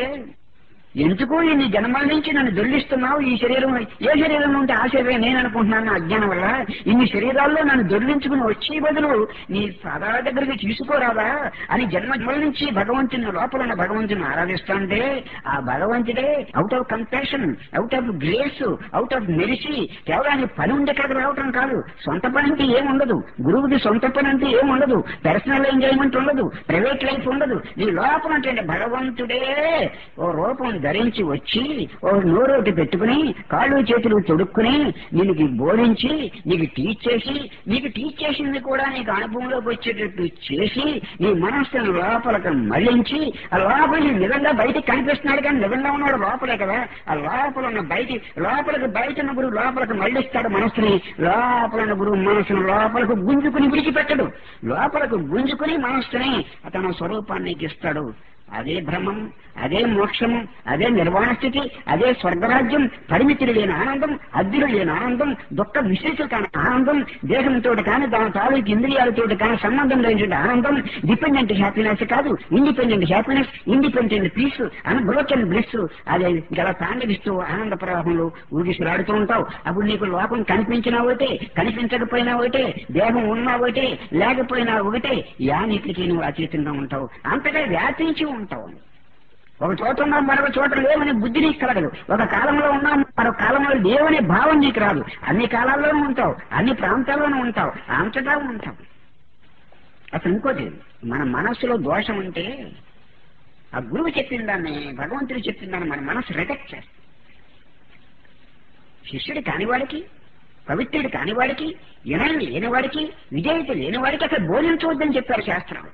ఎందుకు ఇన్ని జన్మల నుంచి నన్ను దొర్లిస్తున్నావు ఈ శరీరం ఏ శరీరం ఉంటే ఆ శరీరం నేను అనుకుంటున్నాను నా అజ్ఞానం వల్ల ఇన్ని శరీరాల్లో నన్ను దొర్లించుకుని వచ్చే బదులు నీ పాదాల దగ్గరికి తీసుకోరాదా అని జన్మ జన్మల నుంచి భగవంతుని లోపల ఉన్న భగవంతుని ఆరాధిస్తుంటే ఆ భగవంతుడే out of compassion out of grace out of mercy కేవలం ఆయన పని ఉండి ఇక్కడికి రావటం కాదు సొంత పని అంటే ఏముండదు గురువుకి సొంత పని అంటే ఏముండదు పర్సనల్ ఎంజాయ్మెంట్ ఉండదు ప్రైవేట్ లైఫ్ ఉండదు నీ లోపల అంటే భగవంతుడే ఓ రూపం ధరించి వచ్చి ఒక నోరోటి పెట్టుకుని కాళ్ళు చేతులు తొడుక్కుని నీకు బోధించి నీకు టీచ్ చేసి నీకు టీచ్ చేసింది కూడా నీకు అనుభవంలోకి వచ్చేటట్టు చేసి నీ మనస్సును లోపలకు మళ్లించి ఆ లోపల నీ నిజంగా బయటికి కనిపిస్తున్నాడు కానీ నిజంగా ఉన్నాడు లోపలే కదా ఆ లోపల ఉన్న బయటి లోపలికి బయట ఉన్న గురువు లోపలికి మళ్లిస్తాడు మనస్సుని లోపల ఉన్న గురువు మనస్సును లోపలకు గుంజుకుని విడిచిపెట్టడు లోపలకు గుంజుకుని మనస్సుని తన స్వరూపాన్ని నీకు ఇస్తాడు అదే బ్రహ్మం అదే మోక్షము అదే నిర్వాణ స్థితి అదే స్వర్గరాజ్యం పరిమితులు లేని ఆనందం అద్దులు లేని ఆనందం దుఃఖ విశేష కాని ఆనందం దేహంతో కానీ దాని తాలూకు ఇంద్రియాలతో కానీ సంబంధం లేని ఆనందం డిపెండెంట్ హ్యాపీనెస్ కాదు independent happiness independent peace unbroken bliss అదే ఇలా తాండవిస్తూ ఆనంద ప్రవాహంలో ఊగిసలాడుతూ ఉంటావు అప్పుడు నీకు లోకం కనిపించినా ఒకటే కనిపించకపోయినా ఒకటే దేహం ఉన్నా ఒకటే లేకపోయినా ఒకటే యానిటికి నువ్వు అతీతంగా ఉంటావు అంతగా వ్యాపించి ఉంటావు ఒక చోట ఉన్నాం మరొక చోట లేవనే బుద్ధి నీకు కలగదు ఒక కాలంలో ఉన్నాం మరొక కాలంలో లేవనే భావం నీకు రాదు అన్ని కాలాల్లోనూ ఉంటావు అన్ని ప్రాంతాల్లోనూ ఉంటావు అంతటా ఉంటావు అసలు ఇంకోటి మన మనస్సులో దోషం ఉంటే ఆ గురువు చెప్పిన దాన్ని భగవంతుడు చెప్పిన దాన్ని మన మనసు రిజెక్ట్ చేస్తుంది శిష్యుడు కానివాడికి పవిత్రుడు కానివాడికి వినయం లేనివాడికి విజేత లేనివాడికి అసలు బోధించవద్దని చెప్పారు శాస్త్రం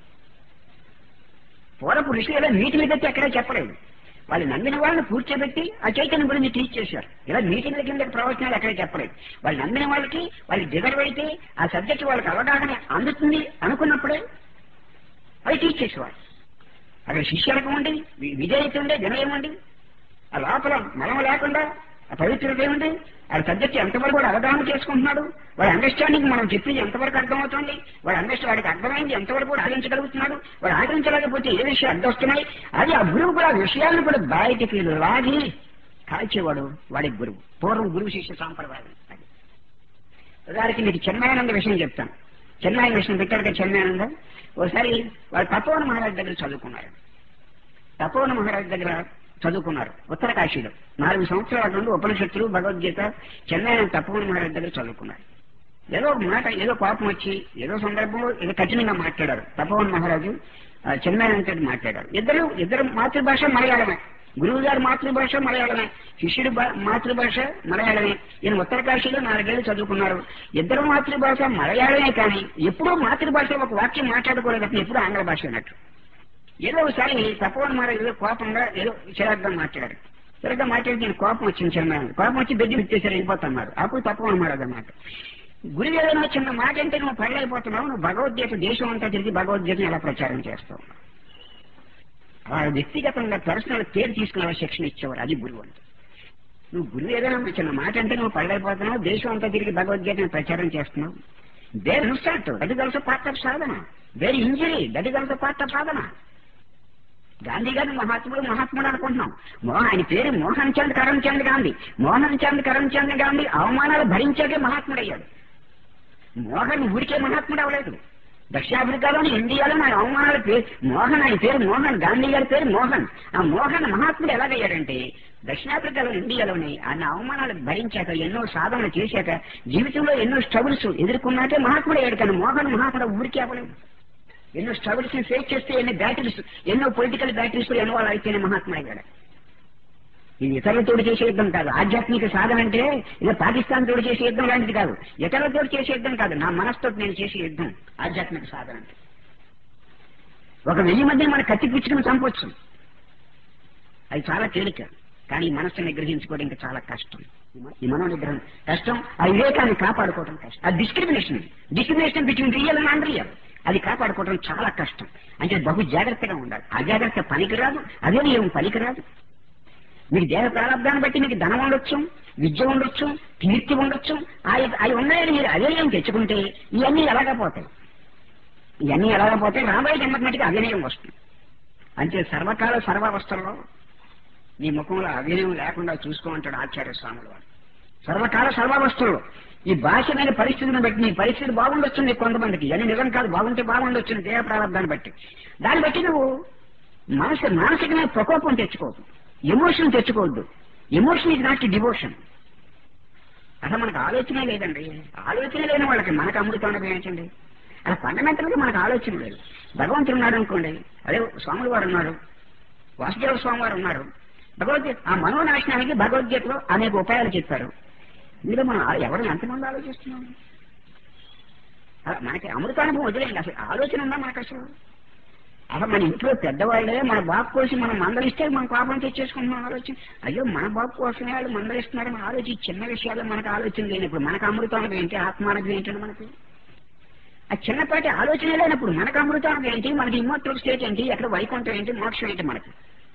పూర్వపు ఋషులు ఇలా మీటింగ్లు పెట్టి ఎక్కడా చెప్పలేదు వాళ్ళు నమ్మిన వాళ్ళని కూర్చోబెట్టి ఆ చైతన్యం గురించి టీచ్ చేశారు ఇలా మీటింగ్ల కింద ప్రవచనాలు ఎక్కడ చెప్పలేదు వాళ్ళు నమ్మిన వాళ్ళకి వాళ్ళు డిజర్వ్ అయితే ఆ సబ్జెక్ట్ వాళ్ళకి అవగాహన అందుతుంది అనుకున్నప్పుడే అది టీచ్ చేసేవాళ్ళు అక్కడ శిష్యులకు ఉండి వి- విధేయత ఉండే వినయం ఉండి ఆ లోపల మలం లేకుండా ఆ పవిత్రత ఏముంది ఆ సబ్జెక్ట్ ఎంతవరకు వాడు అవగాహన చేసుకుంటున్నాడు వాడి అండర్స్టాండింగ్ మనం చెప్పింది ఎంతవరకు అర్థమవుతుంది వాడి అండర్స్టా వాడికి అర్థమైంది ఎంతవరకు వాడు ఆచరించగలుగుతున్నాడు వాడు ఆచరించలేకపోతే ఏ విషయాలు అడ్డు వస్తున్నాయి అది ఆ గురువు కూడా ఆ విషయాలను కూడా బయటికి లాగి కాల్చేవాడు వాడి గురువు పూర్వం గురువు శిష్య సాంప్రదాయం అది ఉదాహరణకి మీకు చెన్నానంద విషయం చెప్తాను చెన్నాయి విషయం పెట్టాడు కదా చెన్నానంద ఒకసారి వాడు తపోవన మహారాజ్ దగ్గర చదువుకున్నారు తపోవన మహారాజ్ దగ్గర చదువుకున్నారు ఉత్తర కాశీలో నాలుగు సంవత్సరాల నుండి ఉపనిషత్తులు భగవద్గీత చెన్నై తపోవన మహారాజ్ దగ్గర చదువుకున్నారు ఏదో ఒక మాట ఏదో కోపం వచ్చి ఏదో సందర్భంలో ఏదో కఠినంగా మాట్లాడారు తపోవన్ మహారాజు ఆ, చెన్నై అంతటి మాట్లాడారు ఇద్దరు ఇద్దరు మాతృభాష మలయాళమే గురువు గారి మాతృభాష మలయాళమే శిష్యుడి భా- మాతృభాష మలయాళమే ఈయన ఉత్తర కాశీలో నాలుగేళ్లు చదువుకున్నారు ఇద్దరు మాతృభాష మలయాళమే కానీ ఎప్పుడూ మాతృభాష ఒక వాక్యం మాట్లాడుకోలేదు ఎప్పుడూ ఆంగ్ల భాష అన్నట్టు ఏదో ఒకసారి తపోవన్ మహారాజు ఏదో కోపంగా ఏదో చిరాగ్గా మాట్లాడారు చిరాగ్గా మాట్లాడి నేను కోపం వచ్చింది చిన్న కోపం వచ్చి బెడ్డి ఇచ్చేసారు వెళ్ళిపోతున్నారు అప్పుడు తపోవన్ మహారాజు అన్నమాట గురువు ఏదైనా చిన్న మాట అంటే నువ్వు పడలేకపోతున్నావు నువ్వు భగవద్గీత దేశం అంతా తిరిగి భగవద్గీతను ఎలా ప్రచారం చేస్తావు ఆ వ్యక్తిగతంగా పర్సనల్ కేర్ తీసుకునే శిక్షణ ఇచ్చేవారు అది గురువు అంటే నువ్వు గురువు ఏదైనా చిన్న మాట అంటే నువ్వు పడలేకపోతున్నావు దేశం అంతా తిరిగి భగవద్గీతను ప్రచారం చేస్తున్నావు there insult that is also part of sadhana there injury that is also part of sadhana Gandhi గారిని మహాత్ముడు మహాత్ముడు అనుకుంటున్నాం మోహన్ ఆయన పేరు మోహన్ చంద్ కరంచంద్ గాంధీ మోహన్ చంద్ కరంచంద్ గాంధీ అవమానాలు భరించాకే మహాత్ముడయ్యాడు మోహన్ ఊరికే మహాత్ముడు అవ్వలేదు దక్షిణాఫ్రికాలోని ఇండియాలోని ఆయన అవమానాల పేరు మోహన్ ఆయన పేరు మోహన్ గాంధీ గారి పేరు మోహన్ ఆ మోహన్ మహాత్ముడు ఎలాగయ్యాడంటే దక్షిణాఫ్రికాలో ఇండియాలోని ఆయన అవమానాలు భరించాక ఎన్నో సాధనలు చేశాక జీవితంలో ఎన్నో స్ట్రగుల్స్ ఎదుర్కొన్నాకే మహాత్ముడు అయ్యాడు కానీ మోహన్ మహాత్ముడు ఊరికే అవ్వలేదు ఎన్నో స్ట్రగుల్స్ ని ఫేస్ చేస్తే ఎన్ని బ్యాటరీస్ ఎన్నో పొలిటికల్ బ్యాటరీస్ ఎన్నో వాళ్ళు అయితేనే మహాత్మా అయ్యాడు ఇది ఇతరులతోటి చేసే యుద్ధం కాదు ఆధ్యాత్మిక సాధన అంటే ఇది పాకిస్తాన్ తోటి చేసే యుద్ధం లాంటిది కాదు ఇతరులతో చేసే యుద్ధం కాదు నా మనసుతో నేను చేసే యుద్ధం ఆధ్యాత్మిక సాధన అంటే ఒక వెయ్యి మధ్య మన కత్తి పుచ్చుకుని చంపొచ్చు అది చాలా తేలిక కానీ ఈ మనస్సును నిగ్రహించుకోవడం ఇంకా చాలా కష్టం ఈ మనో నిగ్రహం కష్టం ఆ వివేకాన్ని కాపాడుకోవడం కష్టం ఆ discrimination discrimination between real and non real అది కాపాడుకోవడం చాలా కష్టం అంటే బహు జాగ్రత్తగా ఉండాలి అజాగ్రత్త పనికిరాదు అదే ఏం పనికిరాదు మీకు దేహ ప్రారంభాన్ని బట్టి మీకు ధనం ఉండొచ్చు విద్య ఉండొచ్చు కీర్తి ఉండొచ్చు అవి అవి ఉన్నాయని మీరు అదే ఏం తెచ్చుకుంటే ఇవన్నీ ఎలాగా పోతాయి ఇవన్నీ ఎలాగా పోతాయి రాబోయే జన్మకి అవినయం వస్తుంది అంటే సర్వకాల సర్వావస్థల్లో నీ ముఖంలో అవినయం లేకుండా చూసుకోమంటాడు ఆచార్య స్వాములు వారు సర్వకాల సర్వావస్థల్లో ఈ భాష మీద పరిస్థితిని బట్టి నీ పరిస్థితి బాగుండొచ్చు నీకు కొంతమందికి అని నిజం కాదు బాగుంటే బాగుండొచ్చు నీ దేహ ప్రారంభాన్ని బట్టి దాన్ని బట్టి నువ్వు మనసు మానసికమైన ప్రకోపం తెచ్చుకోవద్దు ఎమోషన్ తెచ్చుకోవద్దు ఎమోషన్ ఇది నాట్ డివోషన్ అసలు మనకు ఆలోచనే లేదండి ఆలోచన లేని వాళ్ళకి మనకు అమృతం ఏంటండి అలా ఫండమెంటల్ గా మనకు ఆలోచన లేదు భగవంతుడు ఉన్నాడు అనుకోండి అదే స్వాములు వారు ఉన్నారు వాసుదేవ స్వామి వారు ఉన్నారు భగవద్గీత ఆ మనోనాశనానికి భగవద్గీతలో అనేక ఉపాయాలు చెప్పారు మీరు మనం ఆ- ఎవరిని ఎంతమంది ఆలోచిస్తున్నాం ఆ, మనకి అమృతానుభవం వదిలేండి అసలు ఆలోచన ఉందా మనకు అసలు అసలు మన ఇంట్లో పెద్దవాళ్ళే మన బాబు కోసం మనం మందలిస్తే మనం కోపం తెచ్చేసుకుంటున్నాం ఆలోచన అయ్యో మన బాబు కోసమే వాళ్ళు మందలిస్తున్నారని ఆలోచి చిన్న విషయాలు మనకు ఆలోచన లేనప్పుడు మనకు అమృతానుభవం ఏంటి ఆత్మానుభవం ఏంటండి మనకి ఆ చిన్నపాటి ఆలోచన లేనప్పుడు మనకు అమృతానుభవం ఏంటి మనకి ఇమ్మోటల్ స్టేట్ ఏంటి ఎక్కడ వైకుంఠం ఏంటి మోక్షం ఏంటి మనకి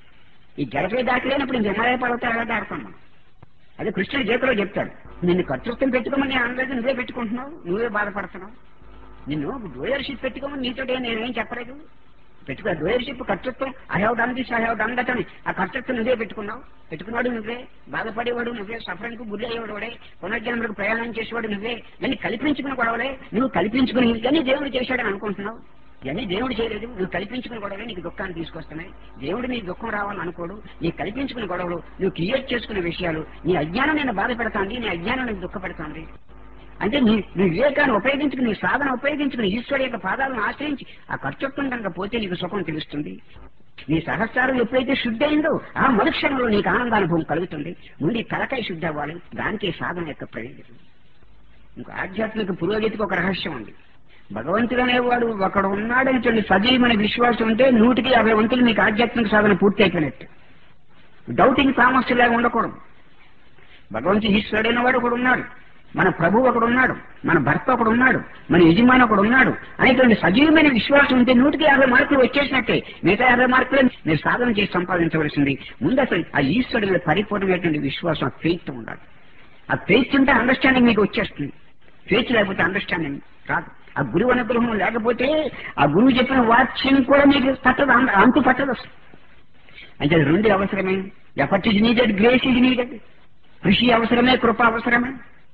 ఈ జలపై దాటలేనప్పుడు ఇంక హిమాలయ పర్వతాలు ఎలా దాటుతాం మనం అదే కృష్ణుడు గీతలో చెప్తాడు నిన్ను కర్తృత్వం పెట్టుకోమని నేను అందరికీ నువ్వే పెట్టుకుంటున్నావు నువ్వే బాధపడుతున్నావు నిన్ను డోయర్షిప్ పెట్టుకోమని నీతోటే నేనేం చెప్పలేదు పెట్టుకో డోయర్షిప్ కర్తృత్వం I have done this I have done that అని ఆ కర్తృత్వం నువ్వే పెట్టుకున్నావు పెట్టుకున్నాడు నువ్వే బాధపడేవాడు నువ్వే సఫరింగ్ గురి అయ్యేవాడు వాడే పునర్జన్మలకు ప్రయాణం చేసేవాడు నువ్వే ఇవన్నీ కల్పించుకుని గొడవలే నువ్వు కల్పించుకుని ఇవన్నీ దేవుడు చేశాడని అనుకుంటున్నావు ఇవన్నీ దేవుడు చేయలేదు నువ్వు కల్పించుకుని గొడవలే నీకు దుఃఖాన్ని తీసుకొస్తున్నాయి దేవుడు నీ దుఃఖం రావాలని అనుకోడు నీ కల్పించుకుని గొడవలు నువ్వు క్రియేట్ చేసుకునే విషయాలు నీ అజ్ఞానం నేను బాధ పెడతాంది నీ అజ్ఞానం నీకు దుఃఖపెడతాంది అంటే నీ నీ వివేకాన్ని ఉపయోగించుకుని నీ సాధన ఉపయోగించుకుని ఈశ్వరు యొక్క పాదాలను ఆశ్రయించి ఆ కర్తృత్వం కనుక పోతే నీకు సుఖం తెలుస్తుంది నీ సహస్రారం ఎప్పుడైతే శుద్ధి అయిందో ఆ మరుక్షణంలో నీకు ఆనందానుభవం కలుగుతుంది ముందు ఈ తలకాయ శుద్ధి అవ్వాలి దానికి సాధన యొక్క ప్రయోజనం ఇంకా ఆధ్యాత్మిక పురోగతికి ఒక రహస్యం ఉంది భగవంతుడు అనేవాడు ఒకడు ఉన్నాడని చెప్పి సజీవమైన విశ్వాసం ఉంటే నూటికి యాభై వంతులు మీకు ఆధ్యాత్మిక సాధన పూర్తి అయిపోయినట్టు డౌటింగ్ సమస్య లాగా ఉండకూడదు భగవంతుడు ఈశ్వరుడైన వాడు ఒకడు ఉన్నాడు మన ప్రభు ఒకడు ఉన్నాడు మన భర్త ఒకడు ఉన్నాడు మన యజమాని ఒకడు ఉన్నాడు అనేటువంటి సజీవమైన విశ్వాసం ఉంటే నూటికి యాభై మార్కులు వచ్చేసినట్టే మిగతా యాభై మార్కులు మీరు సాధన చేసి సంపాదించవలసింది ముందు అసలు ఆ ఈశ్వరుడి మీద పరిపూర్ణమైనటువంటి విశ్వాసం ఫెయిత్ ఉండాలి ఆ ఫెయిత్ ఉంటే అండర్స్టాండింగ్ మీకు వచ్చేస్తుంది ఫెయిత్ లేకపోతే అండర్స్టాండింగ్ రాదు ఆ గురువు అనుగ్రహం లేకపోతే ఆ గురువు చెప్పిన వాక్యం కూడా మీకు పట్టదు అంత- అంతు పట్టదు అసలు అంటే అది రెండు అవసరమే effort is needed grace is needed కృషి అవసరమే కృప అవసరమే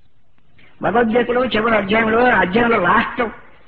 భగవద్గీతలో చివరి అధ్యాయంలో అధ్యాయంలో లాస్ట్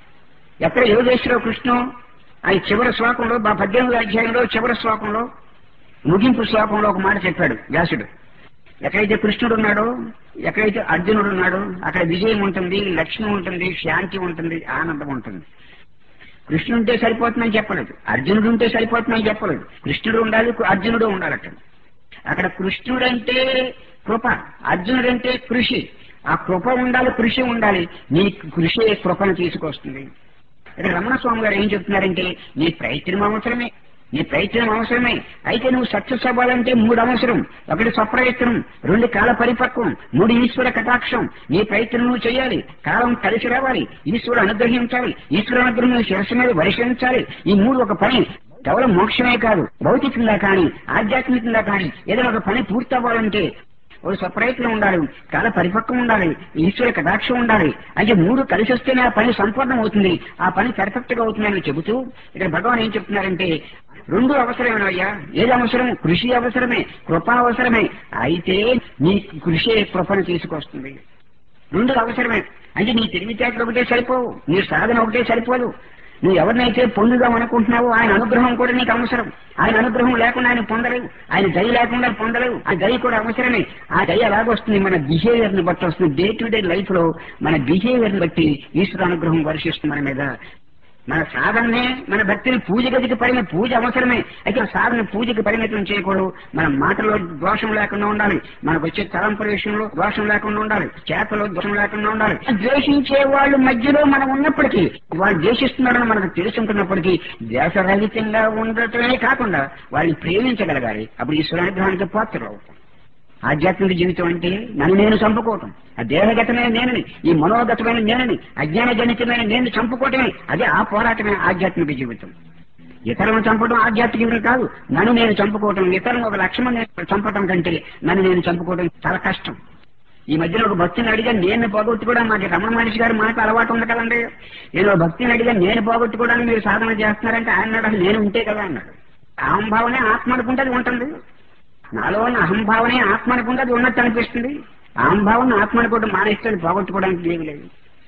ఎక్కడ యోగేశ్వర కృష్ణం ఆయన చివరి శ్లోకంలో మా పద్దెనిమిది అధ్యాయంలో చివరి శ్లోకంలో ముగింపు శ్లోకంలో ఒక మాట చెప్పాడు వ్యాసుడు ఎక్కడైతే కృష్ణుడు ఉన్నాడో ఎక్కడైతే అర్జునుడు ఉన్నాడో అక్కడ విజయం ఉంటుంది లక్ష్మి ఉంటుంది శాంతి ఉంటుంది ఆనందం ఉంటుంది కృష్ణుడు ఉంటే సరిపోతుందని చెప్పలేదు అర్జునుడు ఉంటే సరిపోతుందని చెప్పలేదు కృష్ణుడు ఉండాలి అర్జునుడు ఉండాలట అక్కడ కృష్ణుడు అంటే కృప అర్జునుడు అంటే కృషి ఆ కృప ఉండాలి కృషి ఉండాలి నీ కృషి కృపను తీసుకొస్తుంది ఇక్కడ రమణ స్వామి గారు ఏం చెప్తున్నారంటే నీ ప్రయత్నం అవసరమే నీ ప్రయత్నం అవసరమే అయితే నువ్వు సక్సెస్ అవ్వాలంటే మూడు అవసరం ఒకటి స్వప్రయత్నం రెండు కాల పరిపక్వం మూడు ఈశ్వర కటాక్షం నీ ప్రయత్నం నువ్వు చేయాలి కాలం కలిసి రావాలి ఈశ్వరుడు అనుగ్రహించాలి ఈశ్వర అనుగ్రహం శిరస్సు మీద వర్షించాలి ఈ మూడు ఒక పని కేవలం మోక్షమే కాదు భౌతికంగా కానీ ఆధ్యాత్మికంగా కానీ ఏదైనా ఒక పని పూర్తి అవ్వాలంటే ఒక స్వప్రయత్నం ఉండాలి కాల పరిపక్వం ఉండాలి ఈశ్వర కటాక్షం ఉండాలి అంటే మూడు కలిసి వస్తేనే ఆ పని సంపూర్ణం అవుతుంది ఆ పని పర్ఫెక్ట్ గా అవుతుందని చెబుతూ ఇక్కడ భగవాన్ ఏం చెప్తున్నారంటే రెండు అవసరమేనయ్యా ఏది అవసరం కృషి అవసరమే కృప అవసరమే అయితే నీ కృషి కృపను తీసుకొస్తుంది రెండు అవసరమే అంటే నీ తెలివితేటలు ఒకటే సరిపోవు నీ సాధన ఒకటే సరిపోదు నువ్వు ఎవరినైతే పొందుదాం అనుకుంటున్నావో ఆయన అనుగ్రహం కూడా నీకు అవసరం ఆయన అనుగ్రహం లేకుండా ఆయన పొందలేవు ఆయన దయ లేకుండా పొందలేవు ఆ దయ కూడా అవసరమే ఆ దయ ఎలాగొస్తుంది మన బిహేవియర్ ని బట్టి వస్తుంది డే టు డే లైఫ్ లో మన బిహేవియర్ ని బట్టి ఈశ్వర అనుగ్రహం వర్షిస్తుంది మన మీద మన సాధననే మన భక్తిని పూజ గదికి పరిమిత పూజ అవసరమే అయితే ఆ సాధన పూజకి పరిమితం చేయకూడదు మన మాటలో దోషం లేకుండా ఉండాలి మనకు వచ్చే తలంపుల విషయంలో దోషం లేకుండా ఉండాలి చేతలో దోషం లేకుండా ఉండాలి ద్వేషించే వాళ్ళ మధ్యలో మనం ఉన్నప్పటికీ వాళ్ళు ద్వేషిస్తున్నారని మనకు తెలుసుంటున్నప్పటికీ దేశరహితంగా ఉండటమే కాకుండా వాళ్ళని ప్రేమించగలగాలి అప్పుడు ఈశ్వరానుగ్రహానికి పాత్రలు అవుతాం ఆధ్యాత్మిక జీవితం అంటే నన్ను నేను చంపుకోవటం ఆ దేహగతమైన నేనని ఈ మనోగతమైన నేనని అజ్ఞానజనితమైన నేను చంపుకోవటమే అదే ఆ పోరాటమే ఆధ్యాత్మిక జీవితం ఇతరులను చంపడం ఆధ్యాత్మికం కాదు నన్ను నేను చంపుకోవటం ఇతరులను ఒక లక్ష మంది చంపటం కంటే నన్ను నేను చంపుకోవడం చాలా కష్టం ఈ మధ్యన ఒక భక్తిని అడిగా నేను పోగొట్టుకోవడం మాకు రమణ మహర్షి గారి మాట అలవాటు ఉంది కదండి నేను ఒక భక్తిని అడిగా నేను పోగొట్టుకోవడానికి మీరు సాధన చేస్తున్నారంటే ఆయన అన్నాడు "అసలు నేను ఉంటే కదా అన్నాడు అహంభావనే ఆత్మ అనుకుంటే అది ఉంటుంది నాలో ఉన్న అహంభావనే ఆత్మ అనుకుంటే అది ఉన్నట్టు అనిపిస్తుంది అహంభావం ఆత్మ అనుకోవడం మానేస్తే పోగొట్టుకోవడానికి ఏమి లేదు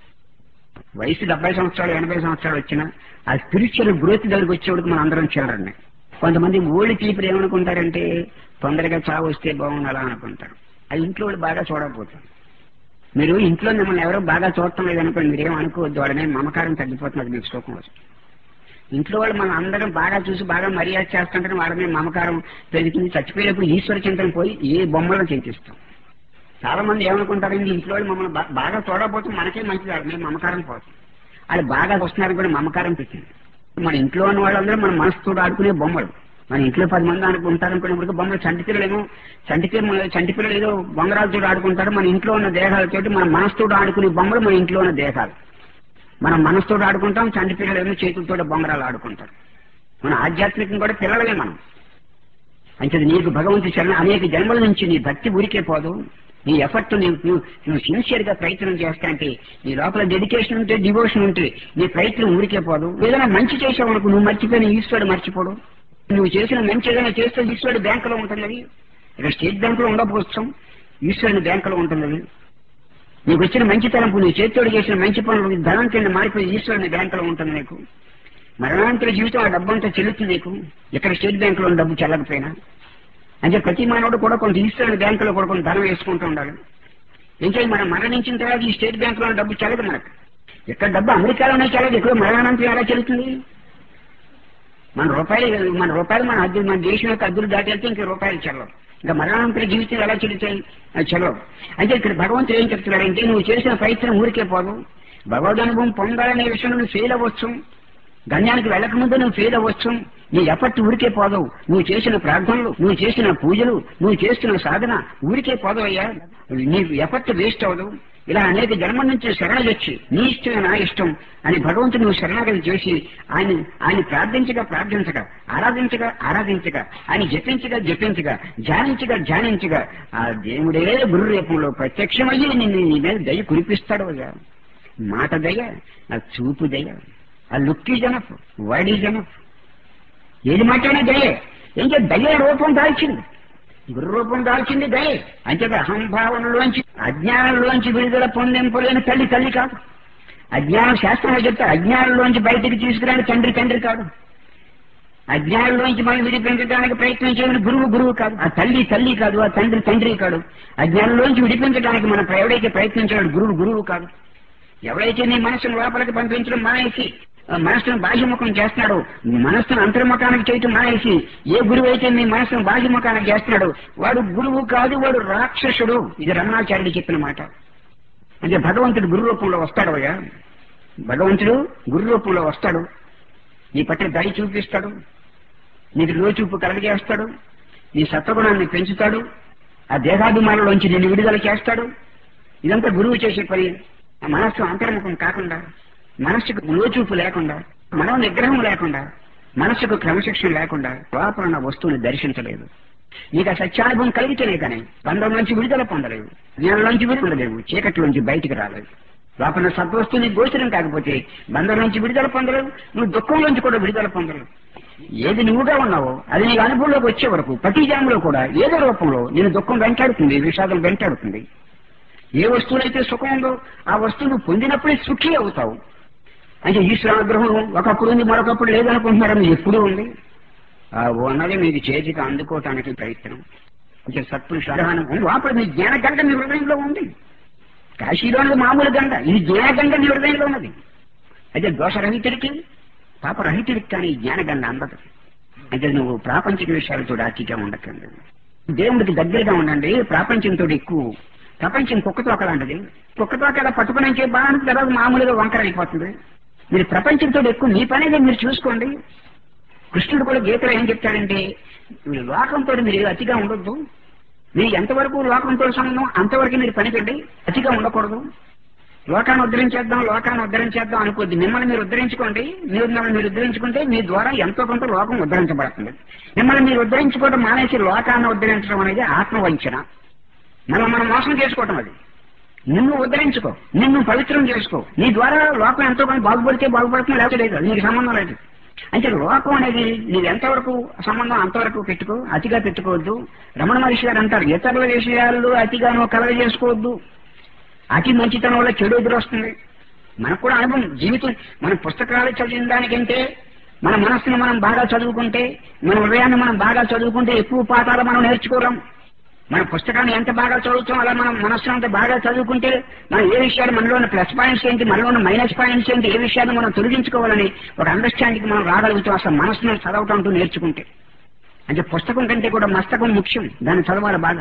వయసు డెబ్బై సంవత్సరాలు ఎనభై సంవత్సరాలు వచ్చినా ఆ స్పిరిచువల్ గ్రోత్ దగ్గరికి వచ్చేవాడికి మనం అందరం చిల్లరండి కొంతమంది ఓల్డ్ పీపుల్ ఏమనుకుంటారంటే తొందరగా చావు వస్తే బాగుండాలా అనుకుంటారు అది ఇంట్లో వాళ్ళు బాగా చూడకపోతారు మీరు ఇంట్లో మిమ్మల్ని ఎవరో బాగా చూడటం లేదనుకోండి మీరేం అనుకోవద్దు వాళ్ళనే మమకారం తగ్గిపోతున్నది మీకు సుఖం వస్తుంది ఇంట్లో వాళ్ళు మనం అందరం బాగా చూసి బాగా మర్యాద చేస్తుంటే వాళ్ళ మీద మమకారం పెరుగుతుంది చచ్చిపోయేటప్పుడు ఈశ్వర చింతన పోయి ఏ బొమ్మలను చింతిస్తాం చాలా మంది ఏమనుకుంటారండి ఇంట్లో వాళ్ళు మమ్మల్ని బా- బాగా చూడకపోతే మనకే మంచిది వాళ్ళ మీద మమకారం పోతుంది వాళ్ళు బాగా వస్తున్నారని కూడా మమకారం పెట్టింది మన ఇంట్లో ఉన్న వాళ్ళందరూ మన మనసుతో ఆడుకునే బొమ్మలు మన ఇంట్లో పది మంది అనుకుంటారనుకున్నప్పుడు బొమ్మలు చంటి పిల్లలేమో చంటి పిల్ల చంటి పిల్లలు ఏదో బొంగరాలతో ఆడుకుంటారు మన ఇంట్లో ఉన్న దేహాలతోటి మన మనసుతో ఆడుకునే బొమ్మలు మన ఇంట్లో ఉన్న దేహాలు మనం మనసుతో ఆడుకుంటాం చంటి పిల్లలు ఏమో చేతులతో బొంగరాలు ఆడుకుంటారు మన ఆధ్యాత్మికం కూడా పిల్లలమే మనం అంటే నీకు భగవంతు శరణ అనేక జన్మల నుంచి నీ భక్తి ఊరికే పోదు నీ ఎఫర్ట్ నువ్వు నువ్వు- నువ్వు సిన్సియర్ గా ప్రయత్నం చేస్తా అంటే నీ లోపల డెడికేషన్ ఉంటే డివోషన్ ఉంటే నీ ప్రయత్నం ఊరికే పోదు ఏదైనా మంచి చేసావు అనుకో నువ్వు మర్చిపోయిన ఈశ్వరుడు మర్చిపోడు నువ్వు చేసిన మంచి ఏదైనా చేస్తే ఈశ్వరుడు బ్యాంకులో ఉంటుంది ఇక్కడ స్టేట్ బ్యాంకులో ఉండకపోవచ్చు ఈశ్వరుని బ్యాంకులో ఉంటుంది నీకు వచ్చిన మంచి తలంపు నీ చేతితోడు చేసిన మంచి పనులు ధనం కింద మారిపోయి ఈశ్వరుని బ్యాంకులో ఉంటుంది నీకు మరణాంతర జీవితం ఆ డబ్బంతా చెల్లుతుంది నీకు ఇక్కడ స్టేట్ బ్యాంకులో ఉన్న డబ్బు చెల్లకపోయినా అంటే ప్రతి మానవుడు కూడా కొంత ఈశ్వరుని బ్యాంకులో కూడా కొంత ధనం వేసుకుంటూ ఉండాలి ఇంకా మనం మరణించిన తర్వాత ఈ స్టేట్ బ్యాంకులో ఉన్న డబ్బు చెల్లదు మనకు ఇక్కడ డబ్బు అమెరికాలోనే చెల్లదు ఇక్కడ మరణానంతరం ఎలా చెల్లుతుంది మన రూపాయలు మన రూపాయలు మన అద్దె మన దేశం యొక్క అద్దులు దాటి వెళ్తే ఇంక రూపాయలు చెల్లవు ఇంకా మరణానంతర జీవితం ఎలా చెల్లుతాయి అది చెల్లవు అయితే ఇక్కడ భగవంతుడు ఏం చెప్తున్నాడంటే నువ్వు చేసిన ప్రయత్నం ఊరికే పోదు భగవద్ అనుభవం పొందాలనే విషయంలో నువ్వు ఫెయిల్ అవ్వచ్చు గణ్యానికి వెళ్ళకముందు నువ్వు ఫెయిల్ అవ్వచ్చు నీ ఎఫర్ట్ ఊరికే పోదవు నువ్వు చేసిన ప్రార్థనలు నువ్వు చేసిన పూజలు నువ్వు చేస్తున్న సాధన ఊరికే పోదవయ్యా నీ ఎఫర్ట్ వేస్ట్ అవ్వదు ఇలా అనేక జన్మల నుంచి శరణగచ్చి నీ ఇష్టమే నా ఇష్టం అని భగవంతుడు నువ్వు శరణాగతి చేసి ఆయన ఆయన ప్రార్థించగా ప్రార్థించగా ఆరాధించగా ఆరాధించగా ఆయన జపించగా జపించగా ధ్యానించగా ధ్యానించగా ఆ దేవుడే గురు రూపంలో ప్రత్యక్షమయ్యి నిన్ను నీ మీద దయ కురిపిస్తాడు అయ్యా మాట దయ ఆ చూపు దయ ఆ look is enough word is enough ఏది మాట్లాడినా దయే ఏం చేయ దయ రూపం దాల్చింది గురు రూపం దాల్చింది దయే అంచేత అహంభావనలోంచి అజ్ఞానంలోంచి విడుదల పొందింపలేని తల్లి తల్లి కాదు అజ్ఞానం శాస్త్రంలో చెప్తే అజ్ఞానంలోంచి బయటికి తీసుకురాని తండ్రి తండ్రి కాదు అజ్ఞానంలోంచి మనం విడిపించడానికి ప్రయత్నం చేయని గురువు గురువు కాదు ఆ తల్లి తల్లి కాదు ఆ తండ్రి తండ్రి కాదు అజ్ఞానంలోంచి విడిపించడానికి మనం ఎవడైతే ప్రయత్నించాడు గురువు గురువు కాదు ఎవరైతే నీ మనసును లోపలికి పంపించడం మానేసి ఆ మనసును బాహ్యముఖం చేస్తున్నాడు మనస్సును అంతర్ముఖానికి చేయటం మానేసి ఏ గురువు అయితే నీ మనసును బాహ్యముఖానికి చేస్తున్నాడు వాడు గురువు కాదు వాడు రాక్షసుడు ఇది రమణాచార్యుడు చెప్పిన మాట అంటే భగవంతుడు గురు రూపంలో వస్తాడు అయ్యా భగవంతుడు గురు రూపంలో వస్తాడు నీ పట్ల దయ చూపిస్తాడు నీకు లోచూపు కలగజేస్తాడు నీ సత్వగుణాన్ని పెంచుతాడు ఆ దేహాభిమానంలోంచి నిన్ను విడుదల చేస్తాడు ఇదంతా గురువు చేసే పని ఆ మనస్సు అంతర్ముఖం కాకుండా మనస్సుకు లోచూపు లేకుండా మనో నిగ్రహం లేకుండా మనస్సుకు క్రమశిక్షణ లేకుండా లోపల ఉన్న వస్తువుని దర్శించలేదు నీకు ఆ సత్యానుభవం కలిగితేనే కానీ బంధం నుంచి విడుదల పొందలేవు జ్ఞానంలోంచి విడుదలలేవు చీకట్లోంచి బయటికి రాలేవు లోపల సద్వస్తువు నీకు గోచరం కాకపోతే బంధం నుంచి విడుదల పొందలేవు నువ్వు దుఃఖంలోంచి కూడా విడుదల పొందలేవు ఏది నువ్వుగా ఉన్నావో అది నీ అనుభవంలోకి వచ్చే వరకు ప్రతి జాములో కూడా ఏదో రూపంలో నేను దుఃఖం వెంటాడుతుంది విషాదం వెంటాడుతుంది ఏ వస్తువునైతే సుఖం ఉందో ఆ వస్తువు నువ్వు పొందినప్పుడే సుఖీ అవుతావు అంటే ఈశ్వరానుగ్రహం ఒకప్పుడు ఉంది మరొకప్పుడు లేదనుకుంటున్నారని ఎప్పుడూ ఉంది ఆ ఉన్నది మీకు చేతికి అందుకోవటానికి ప్రయత్నం అంటే సత్పురుష అనుగ్రహం లోపల మీ జ్ఞాన గంట మీ హృదయంలో ఉంది కాశీలో ఉన్నది మామూలు గంట ఇది జ్ఞాన గంట మీ హృదయంలో ఉన్నది అయితే దోషరహితుడికి పాపరహితుడికి కానీ ఈ జ్ఞానగండ అందదు అంటే నువ్వు ప్రాపంచిక విషయాలతో అతిగా ఉండకండి దేవుడికి దగ్గరగా ఉండండి ప్రాపంచంతో ఎక్కువ ప్రపంచం కుక్కతోక లాంటిది కుక్కతోక ఎలా పట్టుకుని చే బాగా తర్వాత మామూలుగా వంకర అయిపోతుంది మీరు ప్రపంచంతో ఎక్కువ మీ పనేగా మీరు చూసుకోండి కృష్ణుడు కూడా గీతలో ఏం చెప్తాడంటే మీరు లోకంతో మీరు అతిగా ఉండొద్దు మీరు ఎంతవరకు లోకంతో సంబంధం అంతవరకు మీరు పనికండి అతిగా ఉండకూడదు లోకాన్ని ఉద్ధరించేద్దాం లోకాన్ని ఉద్ధరించేద్దాం అనుకోద్ది మిమ్మల్ని మీరు ఉద్ధరించుకోండి మీరు మిమ్మల్ని మీరు ఉద్ధరించుకుంటే మీ ద్వారా ఎంతో కొంత లోకం ఉద్ధరించబడుతుంది మిమ్మల్ని మీరు ఉద్ధరించుకోవడం మానేసి లోకాన్ని ఉద్ధరించడం అనేది ఆత్మవంచన మనం మనం మోసం చేసుకోవటం అది నిన్ను ఉద్ధరించుకో నిన్ను పవిత్రం చేసుకో నీ ద్వారా లోకం ఎంతో కొంత బాగుపడితే బాగుపడుతుంది లేకపోతే లేదు అది నీకు సంబంధం లేదు అంటే లోకం అనేది నీకు ఎంతవరకు సంబంధం అంతవరకు పెట్టుకో అతిగా పెట్టుకోవద్దు రమణ మహర్షి గారు అంటారు ఇతరుల విషయాల్లో అతిగానో కలగ చేసుకోవద్దు అతి మంచితనం వల్ల చెడు ఎదురొస్తుంది మనకు కూడా అనుభవం జీవితం మన పుస్తకాలు చదివిన దానికంటే మన మనస్సును మనం బాగా చదువుకుంటే మన హృదయాన్ని మనం బాగా చదువుకుంటే ఎక్కువ పాఠాలు మనం నేర్చుకోలేం మన పుస్తకాన్ని ఎంత బాగా చదువుతాం అలా మనం మనస్సును అంత బాగా చదువుకుంటే మనం ఏ విషయాలు మనలో ఉన్న ప్లస్ పాయింట్స్ ఏంటి మనలో ఉన్న మైనస్ పాయింట్స్ ఏంటి ఏ విషయాన్ని మనం తొలగించుకోవాలని ఒక అండర్స్టాండింగ్ మనం రాగలుగుతాం అసలు మనస్సును చదవటం అంటూ నేర్చుకుంటే అంటే పుస్తకం కంటే కూడా మస్తకం ముఖ్యం దాన్ని చదవాలి బాగా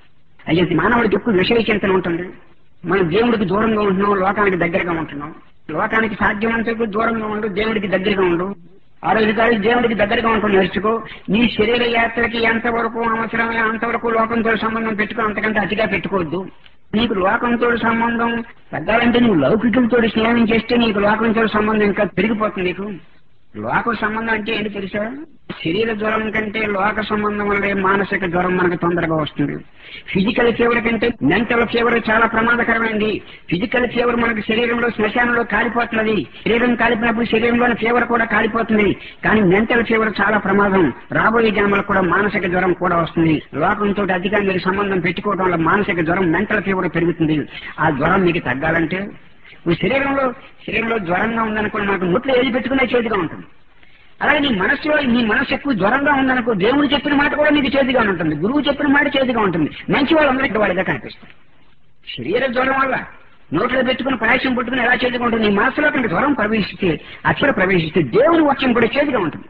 అయితే మానవుడికి ఎక్కువ విషయ చింతన ఉంటుంది మనం దేవుడికి దూరంగా ఉంటున్నాం లోకానికి దగ్గరగా ఉంటున్నాం లోకానికి సాధ్యమంత ఎక్కువ దూరంగా ఉండు దేవుడికి దగ్గరగా ఉండు ఆ రోజు కాదు దేవుడికి దగ్గరగా ఉంటుంది నేర్చుకో నీ శరీర యాత్రకి ఎంతవరకు అవసరమే అంతవరకు లోకంతో సంబంధం పెట్టుకో అంతకంటే అతిగా పెట్టుకోవద్దు నీకు లోకంతో సంబంధం తగ్గాలంటే నువ్వు లౌకికులతో స్నేహం చేస్తే నీకు లోకంతో సంబంధం ఇంకా పెరిగిపోతుంది నీకు లోక సంబంధం అంటే ఏంటి తెలుసా శరీర జ్వరం కంటే లోక సంబంధం వల్లే మానసిక జ్వరం మనకు తొందరగా వస్తుంది ఫిజికల్ ఫీవర్ కంటే మెంటల్ ఫీవర్ చాలా ప్రమాదకరమైంది ఫిజికల్ ఫీవర్ మనకు శరీరంలో శ్మశానంలో కాలిపోతున్నది శరీరం కాలిపోయినప్పుడు శరీరంలోని ఫీవర్ కూడా కాలిపోతుంది కానీ మెంటల్ ఫీవర్ చాలా ప్రమాదం రాబోయే జన్మలకు కూడా మానసిక జ్వరం కూడా వస్తుంది లోకంతో అధికంగా మీరు సంబంధం పెట్టుకోవడం వల్ల మానసిక జ్వరం మెంటల్ ఫీవర్ పెరుగుతుంది ఆ జ్వరం మీకు తగ్గాలంటే మీ శరీరంలో శరీరంలో జ్వరంగా ఉందనుకో నాకు నోట్లో ఏది పెట్టుకునే చేతిగా ఉంటుంది అలాగే నీ మనసులో నీ మనసు ఎక్కువ జ్వరంగా ఉందనుకో దేవుడు చెప్పిన మాట కూడా నీకు చేతిగా ఉంటుంది గురువు చెప్పిన మాట చేతిగా ఉంటుంది మంచి వాళ్ళందరికీ వాళ్ళగా కనిపిస్తారు శరీర జ్వరం వల్ల నోట్లో పెట్టుకుని పాయసం పుట్టుకుని ఎలా చేతిగా ఉంటుంది నీ మనసులో కనుక జ్వరం ప్రవేశిస్తే అక్షర ప్రవేశిస్తే దేవుని వాక్యం కూడా చేతిగా ఉంటుంది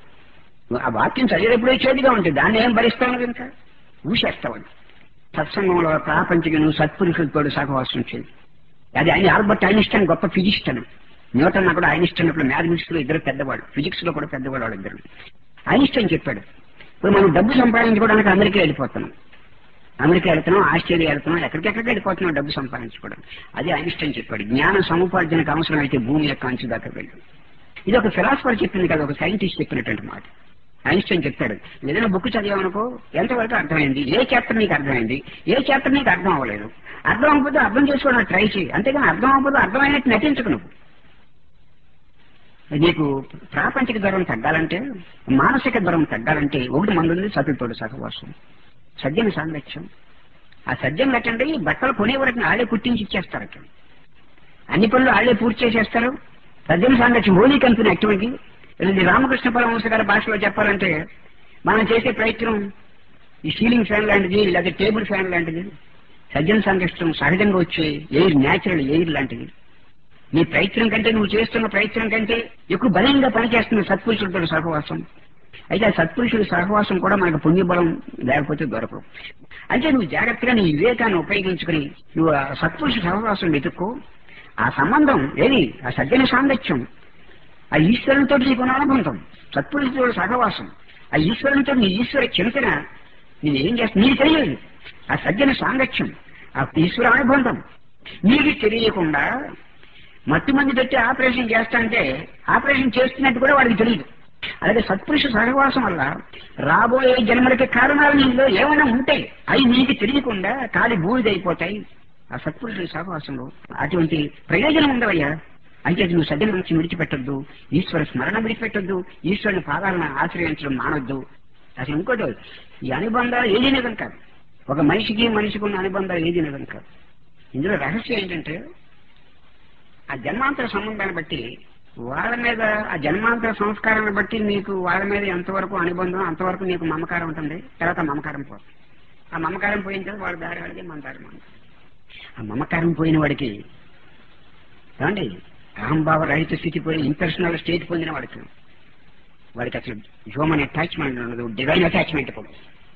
ఆ వాక్యం చదివేటప్పుడే చేతిగా ఉంటుంది దాన్ని ఏం భరిస్తాను కనుక ఊసేస్తావు సత్సంగంలో ప్రాపంచిక నువ్వు సత్పురుషులతో సహవాసం చేయి అది ఆయన ఆల్బర్ట్ ఐన్స్టైన్ గొప్ప ఫిజిస్ట్ అని న్యూటన్ కూడా ఐన్స్టైన్ అప్పుడు మ్యాథమెటిక్స్ లో ఇద్దరు పెద్దవాడు ఫిజిక్స్ లో కూడా పెద్దవాడు వాళ్ళు ఇద్దరు ఐన్స్టైన్ చెప్పాడు ఇప్పుడు మనం డబ్బు సంపాదించుకోవడానికి అమెరికా వెళ్ళిపోతున్నాం అమెరికా వెళ్తున్నాం ఆస్ట్రేలియా వెళ్తున్నాం ఎక్కడికెక్కడికి వెళ్ళిపోతున్నాం డబ్బు సంపాదించుకోవడం అది ఐన్స్టైన్ చెప్పాడు జ్ఞాన సముపార్జనకు అవసరం అయితే భూమి యొక్క అంచు దాకా వెళ్ళు ఇది ఒక ఫిలాసఫర్ చెప్పింది కదా ఒక సైంటిస్ట్ చెప్పినటువంటి మాట ఐన్స్టైన్ చెప్తాడు ఏదైనా బుక్ చదివామనుకో ఎంతవరకు అర్థమైంది ఏ చాప్టర్ నీకు అర్థమైంది ఏ చాప్టర్ నీకు అర్థం అవ్వలేదు అర్థం అవ్వకపోతే అర్థం చేసుకోవడానికి ట్రై చేయి అంతేగాని అర్థం అవ్వకపోతే అర్థమైనట్టు నటించకు నువ్వు నీకు ప్రాపంచిక ధరం తగ్గాలంటే మానసిక ధరం తగ్గాలంటే ఒకటి మంది ఉంది సతులతోడు సహవాసం సజ్జన సాంగత్యం ఆ సజ్జన ఎట్టండి బట్టలు కొనే వరకు ఆడే కుట్టించి ఇచ్చేస్తారు అక్కడ అన్ని పనులు ఆడే పూర్తి చేసేస్తారు సజ్జన సాంగత్యం హోలీ కంపెనీ యాక్టివిటీ ఇది రామకృష్ణ పరమహంస గారి భాషలో చెప్పాలంటే మనం చేసే ప్రయత్నం ఈ సీలింగ్ ఫ్యాన్ లాంటిది లేదా టేబుల్ ఫ్యాన్ లాంటిది సజ్జన సాంగత్యం సహజంగా వచ్చే ఎయిర్ న్యాచురల్ ఎయిర్ లాంటిది నీ ప్రయత్నం కంటే నువ్వు చేస్తున్న ప్రయత్నం కంటే ఎక్కువ బలంగా పనిచేస్తున్న సత్పురుషులతో సహవాసం అయితే ఆ సత్పురుషుల సహవాసం కూడా మనకు పుణ్యబలం లేకపోతే దొరకదు అంటే నువ్వు జాగ్రత్తగా నీ వివేకాన్ని ఉపయోగించుకుని నువ్వు ఆ సత్పురుష సహవాసం వెతుక్కో ఆ సంబంధం ఏది ఆ సజ్జన సాంగత్యం ఆ ఈశ్వరునితో నీకున్న అనుబంధం సత్పురుషుతో సహవాసం ఆ ఈశ్వరునితో నీ ఈశ్వర చింతన నేను ఏం చేస్తా నీకు తెలియదు ఆ సజ్జన సాంగత్యం ఆ ఈశ్వర అనుబంధం నీకు తెలియకుండా మట్టి మంది పెట్టి ఆపరేషన్ చేస్తాంటే ఆపరేషన్ చేస్తున్నట్టు కూడా వాడికి తెలియదు అలాగే సత్పురుష సహవాసం వల్ల రాబోయే జన్మలకి కారణాలు నీలో ఏమైనా ఉంటాయి అవి నీకు తెలియకుండా కాలి బూడిదైపోతాయి ఆ సత్పురుషుల సహవాసంలో అటువంటి ప్రయోజనం ఉండవయ్యా అయితే నువ్వు సజ్జన నుంచి విడిచిపెట్టొద్దు ఈశ్వర స్మరణ విడిచిపెట్టొద్దు ఈశ్వరుని పాదాలను ఆశ్రయించడం మానొద్దు అసలు ఇంకోటి ఈ అనుబంధాలు ఏది నిజం కాదు ఒక మనిషికి మనిషికి ఉన్న అనుబంధాలు ఏది నిజం కాదు ఇందులో రహస్యం ఏంటంటే ఆ జన్మాంతర సంబంధాన్ని బట్టి వాళ్ళ మీద ఆ జన్మాంతర సంస్కారాన్ని బట్టి నీకు వాళ్ళ మీద ఎంతవరకు అనుబంధం అంతవరకు నీకు మమకారం ఉంటుంది తర్వాత మమకారం పోతుంది ఆ మమకారం పోయిన తర్వాత వాడి దారి వాడికి మన దారి మన ఆ మమకారం పోయిన వాడికి ఏమండి అహంభావ రహిత స్థితి పోయిన ఇంపర్సనల్ స్టేట్ పొందిన వాడికి వాడికి అసలు హ్యూమన్ అటాచ్మెంట్ ఉండదు డివైన్ అటాచ్మెంట్ కూడా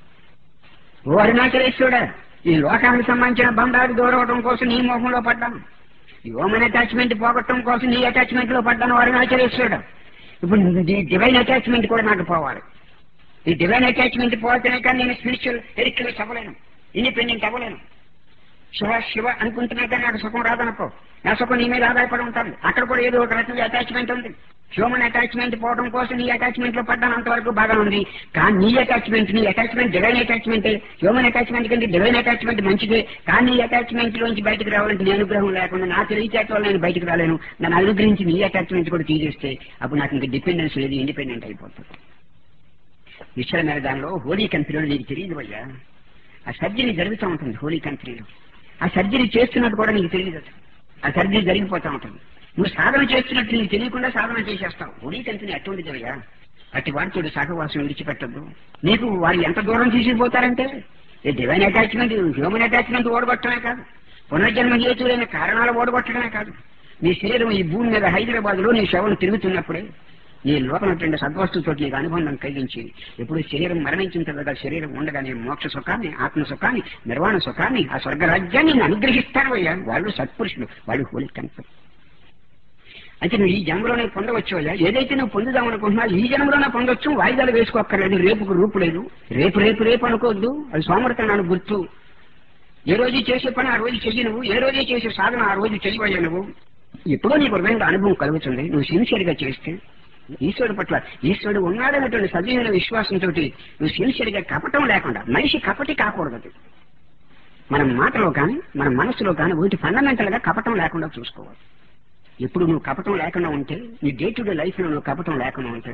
ఓ అరుణాచలేశ్వరుడా ఈ లోకానికి సంబంధించిన బంధాలు దూరం అవడం కోసం నీ మోహంలో పడ్డాను హ్యూమన్ అటాచ్మెంట్ పోగొట్టడం కోసం నీ అటాచ్మెంట్ లో పడ్డాను అరుణాచలేశ్వరుడు ఇప్పుడు నీ డివైన్ అటాచ్మెంట్ కూడా నాకు పోవాలి ఈ డివైన్ అటాచ్మెంట్ పోతేనే కానీ నేను స్పిరిచువల్ ఎరిక్యులస్ అవ్వలేను ఇండిపెండెంట్ అవ్వలేను శివ శివ అనుకుంటున్నా కానీ నాకు సుఖం రాదనుకో నా సుఖం నీ మీద ఆధారపడి ఉంటాను అక్కడ కూడా ఏదో ఒక రకంగా అటాచ్మెంట్ ఉంది హ్యూమన్ అటాచ్మెంట్ పోవడం కోసం నీ అటాచ్మెంట్ లో పడ్డాను అంతవరకు బాగా ఉంది కానీ నీ అటాచ్మెంట్ నీ attachment divine attachment human attachment కంటే డివైన్ అటాచ్మెంట్ మంచిదే కానీ నీ అటాచ్మెంట్ లోంచి బయటకు రావాలంటే నీ అనుగ్రహం లేకుండా నా తెలివితేట వల్ల నేను బయటకు రాలేను నన్ను అనుగ్రహించి నీ అటాచ్మెంట్ కూడా తీసేస్తే అప్పుడు నాకు ఇంకా డిపెండెన్స్ లేదు ఇండిపెండెంట్ అయిపోతుంది ఈశ్వర మీద దానిలో హోలీ కంపెనీలో నీకు తెలియదు అయ్యా ఆ సర్జరీ జరుగుతూ ఉంటుంది హోలీ కంపెనీలో ఆ సర్జరీ చేస్తున్నట్టు కూడా నీకు తెలియదు అసలు. ఆ సర్జరీ జరిగిపోతూ ఉంటుంది నువ్వు సాధన చేస్తున్నట్టు నీకు తెలియకుండా సాధన చేసేస్తావు హోలీ కంపెనీ అటువంటిది అయ్యా అట్టి వాడితోడు సహవాసం విడిచిపెట్టద్దు నీకు వారు ఎంత దూరం తీసుకుపోతారంటే ఈ డివైన్ అటాచ్మెంట్ హ్యూమన్ అటాచ్మెంట్ ఓడగొట్టడమే కాదు పునర్జన్మ హేతులైన కారణాలు ఓడగొట్టడమే కాదు నీ శరీరం ఈ భూమి మీద హైదరాబాద్ లో నీ శవం తిరుగుతున్నప్పుడే నీ లోపలటువంటి సద్వస్తుతో నీకు అనుబంధం కలిగించి ఎప్పుడు శరీరం మరణించిన తర్వాత శరీరం ఉండగానే మోక్ష సుఖాన్ని ఆత్మ సుఖాన్ని నిర్వాణ సుఖాన్ని ఆ స్వర్గరాజ్యాన్ని నేను అనుగ్రహిస్తాను అయ్యా వాళ్ళు సత్పురుషులు వాళ్ళు హోలీ కన్ఫర్ అయితే నువ్వు ఈ జన్మలోనే పొందవచ్చు అయ్యా ఏదైతే నువ్వు పొందుదాం అనుకుంటున్నావు ఈ జన్మలోనే పొందొచ్చు వాయిదాలు వేసుకోక్కర్లేదు రేపుకు రూపు లేదు రేపు రేపు రేపు అనుకోవద్దు అది సోమరతనాలు గుర్తు ఏ రోజు చేసే పని ఆ రోజు చెయ్యి నువ్వు ఏ రోజు చేసే సాధన ఆ రోజు చెయ్యవయ్యా నువ్వు ఎప్పుడో నీకు హృదయంలో అనుభవం కలుగుతుంది నువ్వు సిన్సియర్ గా చేస్తే ఈశ్వరుడు పట్ల ఈశ్వరుడు ఉన్నాడనేటువంటి సజీవమైన విశ్వాసంతో నువ్వు సిన్సియర్ గా కపటం లేకుండా మనిషి కపటి కాకూడదు అది. మన మాటలో కానీ మన మనసులో కానీ వీటి ఫండమెంటల్ గా కపటం లేకుండా చూసుకోవాలి ఎప్పుడు నువ్వు కపటం లేకుండా ఉంటే నీ డే టు డే లైఫ్ లో నువ్వు కపటం లేకుండా ఉంటే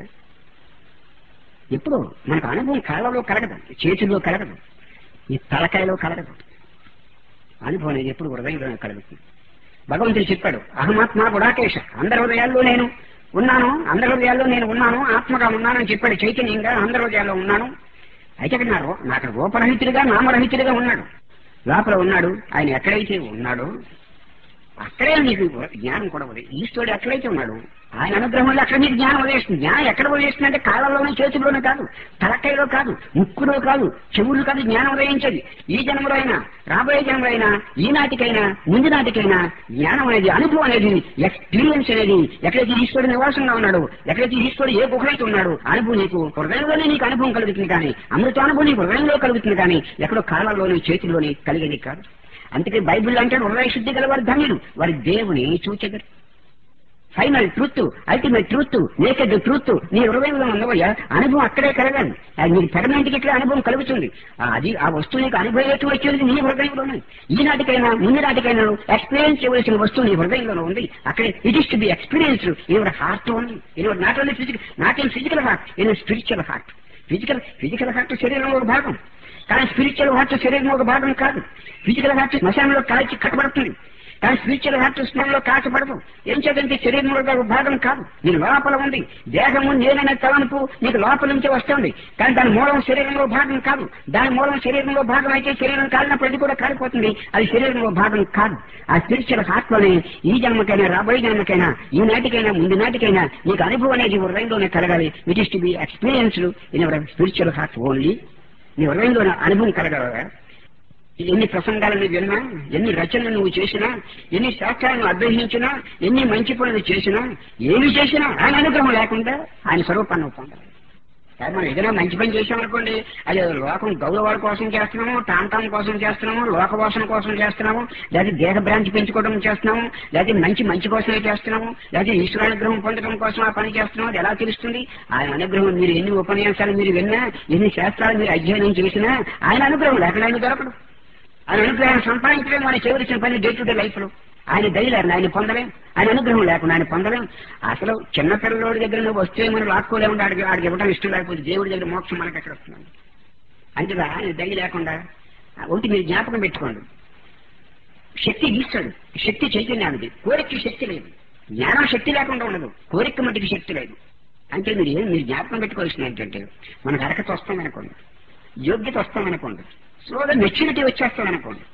ఎప్పుడు మనకు అనుభవం కాళ్ళలో కలగదు చేతుల్లో కలగదు ఈ తలకాయలో కలగదు అనుభవం అనేది ఎప్పుడు హృదయంలోనే కలుగుతుంది భగవంతుడు చెప్పాడు అహమాత్మ గుడాకేశ అందరి హృదయాల్లో నేను ఉన్నాను అందరి హృదయాల్లో నేను ఉన్నాను ఆత్మగా ఉన్నానని చెప్పాడు చైతన్యంగా అందరి హృదయాల్లో ఉన్నాను అయితే అక్కడ నా రూ- నాకు రూపరహితుడిగా నామరహితుడిగా ఉన్నాడు లోపల ఉన్నాడు ఆయన ఎక్కడైతే ఉన్నాడో అక్కడే నీకు జ్ఞానం కూడా ఉదయం ఈశ్వరుడు ఎక్కడైతే ఉన్నాడు ఆయన అనుగ్రహం వల్ల అక్కడ నీకు జ్ఞానం ఉదయిస్తుంది జ్ఞానం ఎక్కడ ఉదయిస్తుంది అంటే కాళ్ళలోనే చేతుల్లోనే కాదు తలకాయలో కాదు ముక్కులో కాదు చెవులు కాదు జ్ఞానం ఉదయించేది ఈ జన్మలో అయినా రాబోయే జన్మలో అయినా ఈనాటికైనా ముందు నాటికైనా జ్ఞానం అనేది అనుభవం అనేది ఎక్స్పీరియన్స్ అనేది ఎక్కడైతే ఈశ్వరుడు నివాసంగా ఉన్నాడు ఎక్కడైతే ఈశ్వరుడు ఏ గుహైతే ఉన్నాడు అనుభవం నీకు హృదయంలోనే నీకు అనుభవం కలుగుతుంది కానీ అమృతానుభవం నీకు హృదయంలో కలుగుతుంది కానీ ఎక్కడో కాళ్ళలోని చేతుల్లోని కలిగేది కాదు అందుకే బైబిల్ అంటే హృదయ శుద్ధి గల వారి ధన్యులు వారి దేవుని చూచెదరు final truth ultimate truth naked truth నీ హృదయంలో ఉన్నవయ్యా అనుభవం అక్కడే కలగాలి అది నీకు పెర్మనెంట్ గా ఇట్లా అనుభవం కలుగుతుంది ఆ అది ఆ వస్తువు నీకు అనుభవం వచ్చేది నీ హృదయంలోనే ఈనాటికైనా ముందు నాటికైనా ఎక్స్పీరియన్స్ చేయవలసిన వస్తువు నీ హృదయంలో ఉంది అక్కడే it is to be experience your heart only your not only physical not in physical heart in spiritual heart physical physical heart శరీరంలో ఒక భాగం కానీ స్పిరిచువల్ హార్ట్ శరీరంలో ఒక భాగం కాదు ఫిజికల్ హార్ట్ శ్మశానంలో కాల్చి కట్టబడుతుంది కానీ స్పిరిచువల్ హార్ట్ స్నానంలో కాచబడదు ఏం చేద్దంటే శరీరంలో ఒక భాగం కాదు నీ లోపల ఉంది దేహము నేననే తలంపు నీకు లోపల నుంచి వస్తుంది కానీ దాని మూలం శరీరంలో భాగం కాదు దాని మూలం శరీరంలో భాగం అయితే శరీరం కాలినప్పుడు అది కూడా కాలిపోతుంది అది శరీరంలో భాగం కాదు ఆ స్పిరిచువల్ హార్ట్ లోనే ఈ జన్మకైనా రాబోయే జన్మకైనా ఈ నాటికైనా ముందు నాటికైనా నీకు అనుభవం అనేది హృదయంలోనే కలగాలి it is to be experienced in our spiritual heart only నీ హృదయంలో అనుభవం కలగలగా ఎన్ని ప్రసంగాలు నువ్వు విన్నా ఎన్ని రచనలు నువ్వు చేసినా ఎన్ని శాస్త్రాలను అభ్యసించినా ఎన్ని మంచి పనులు చేసినా ఏమి చేసినా ఆయన అనుగ్రహం లేకుండా ఆయన స్వరూపాన్ని నువ్వు పొందాలి కానీ మనం ఏదైనా మంచి పని చేసామనుకోండి అది లోకం గౌరవాల కోసం చేస్తున్నాము టాంటాం కోసం చేస్తున్నాము లోకవాసన కోసం చేస్తున్నాము లేదా దేహ భ్రాంతి పెంచుకోవడం చేస్తున్నాము లేదా మంచి మంచి కోసమే చేస్తున్నాము లేదా ఈశ్వరానుగ్రహం పొందడం కోసం ఆ పని చేస్తున్నాము అది ఎలా తెలుస్తుంది ఆయన అనుగ్రహం మీరు ఎన్ని ఉపన్యాసాలు మీరు విన్నా ఎన్ని శాస్త్రాలు మీరు అధ్యయనం చేసినా ఆయన అనుగ్రహం లేకుండా ఆయన దొరకడు ఆయన అనుగ్రహం సంపాదించడం మన చేయవలసిన పని డే టు డే లైఫ్ లో ఆయన దయలేరు ఆయన పొందలేం ఆయన అనుగ్రహం లేకుండా ఆయన పొందలేం అసలు చిన్న పిల్లలోడి దగ్గర నువ్వు వస్తే మనం లాక్కోలేము ఆడికి ఆడికి ఇవ్వడం ఇష్టం లేకపోతే దేవుడి దగ్గర మోక్షం మనకి ఎక్కడ వస్తుంది అంటే ఆయన దయ లేకుండా ఒకటి మీరు జ్ఞాపకం పెట్టుకోండి శక్తి గీస్తాడు శక్తి చైతన్యానికి కోరికకి శక్తి లేదు జ్ఞానం శక్తి లేకుండా ఉండదు కోరిక మట్టికి శక్తి లేదు అంటే మీరు ఏం మీరు జ్ఞాపకం పెట్టుకోవాల్సింది ఏంటంటే మనకు అరకత వస్తామనుకోండి యోగ్యత వస్తామనుకోండి స్లోగా మెచ్యూరిటీ వచ్చేస్తామనుకోండి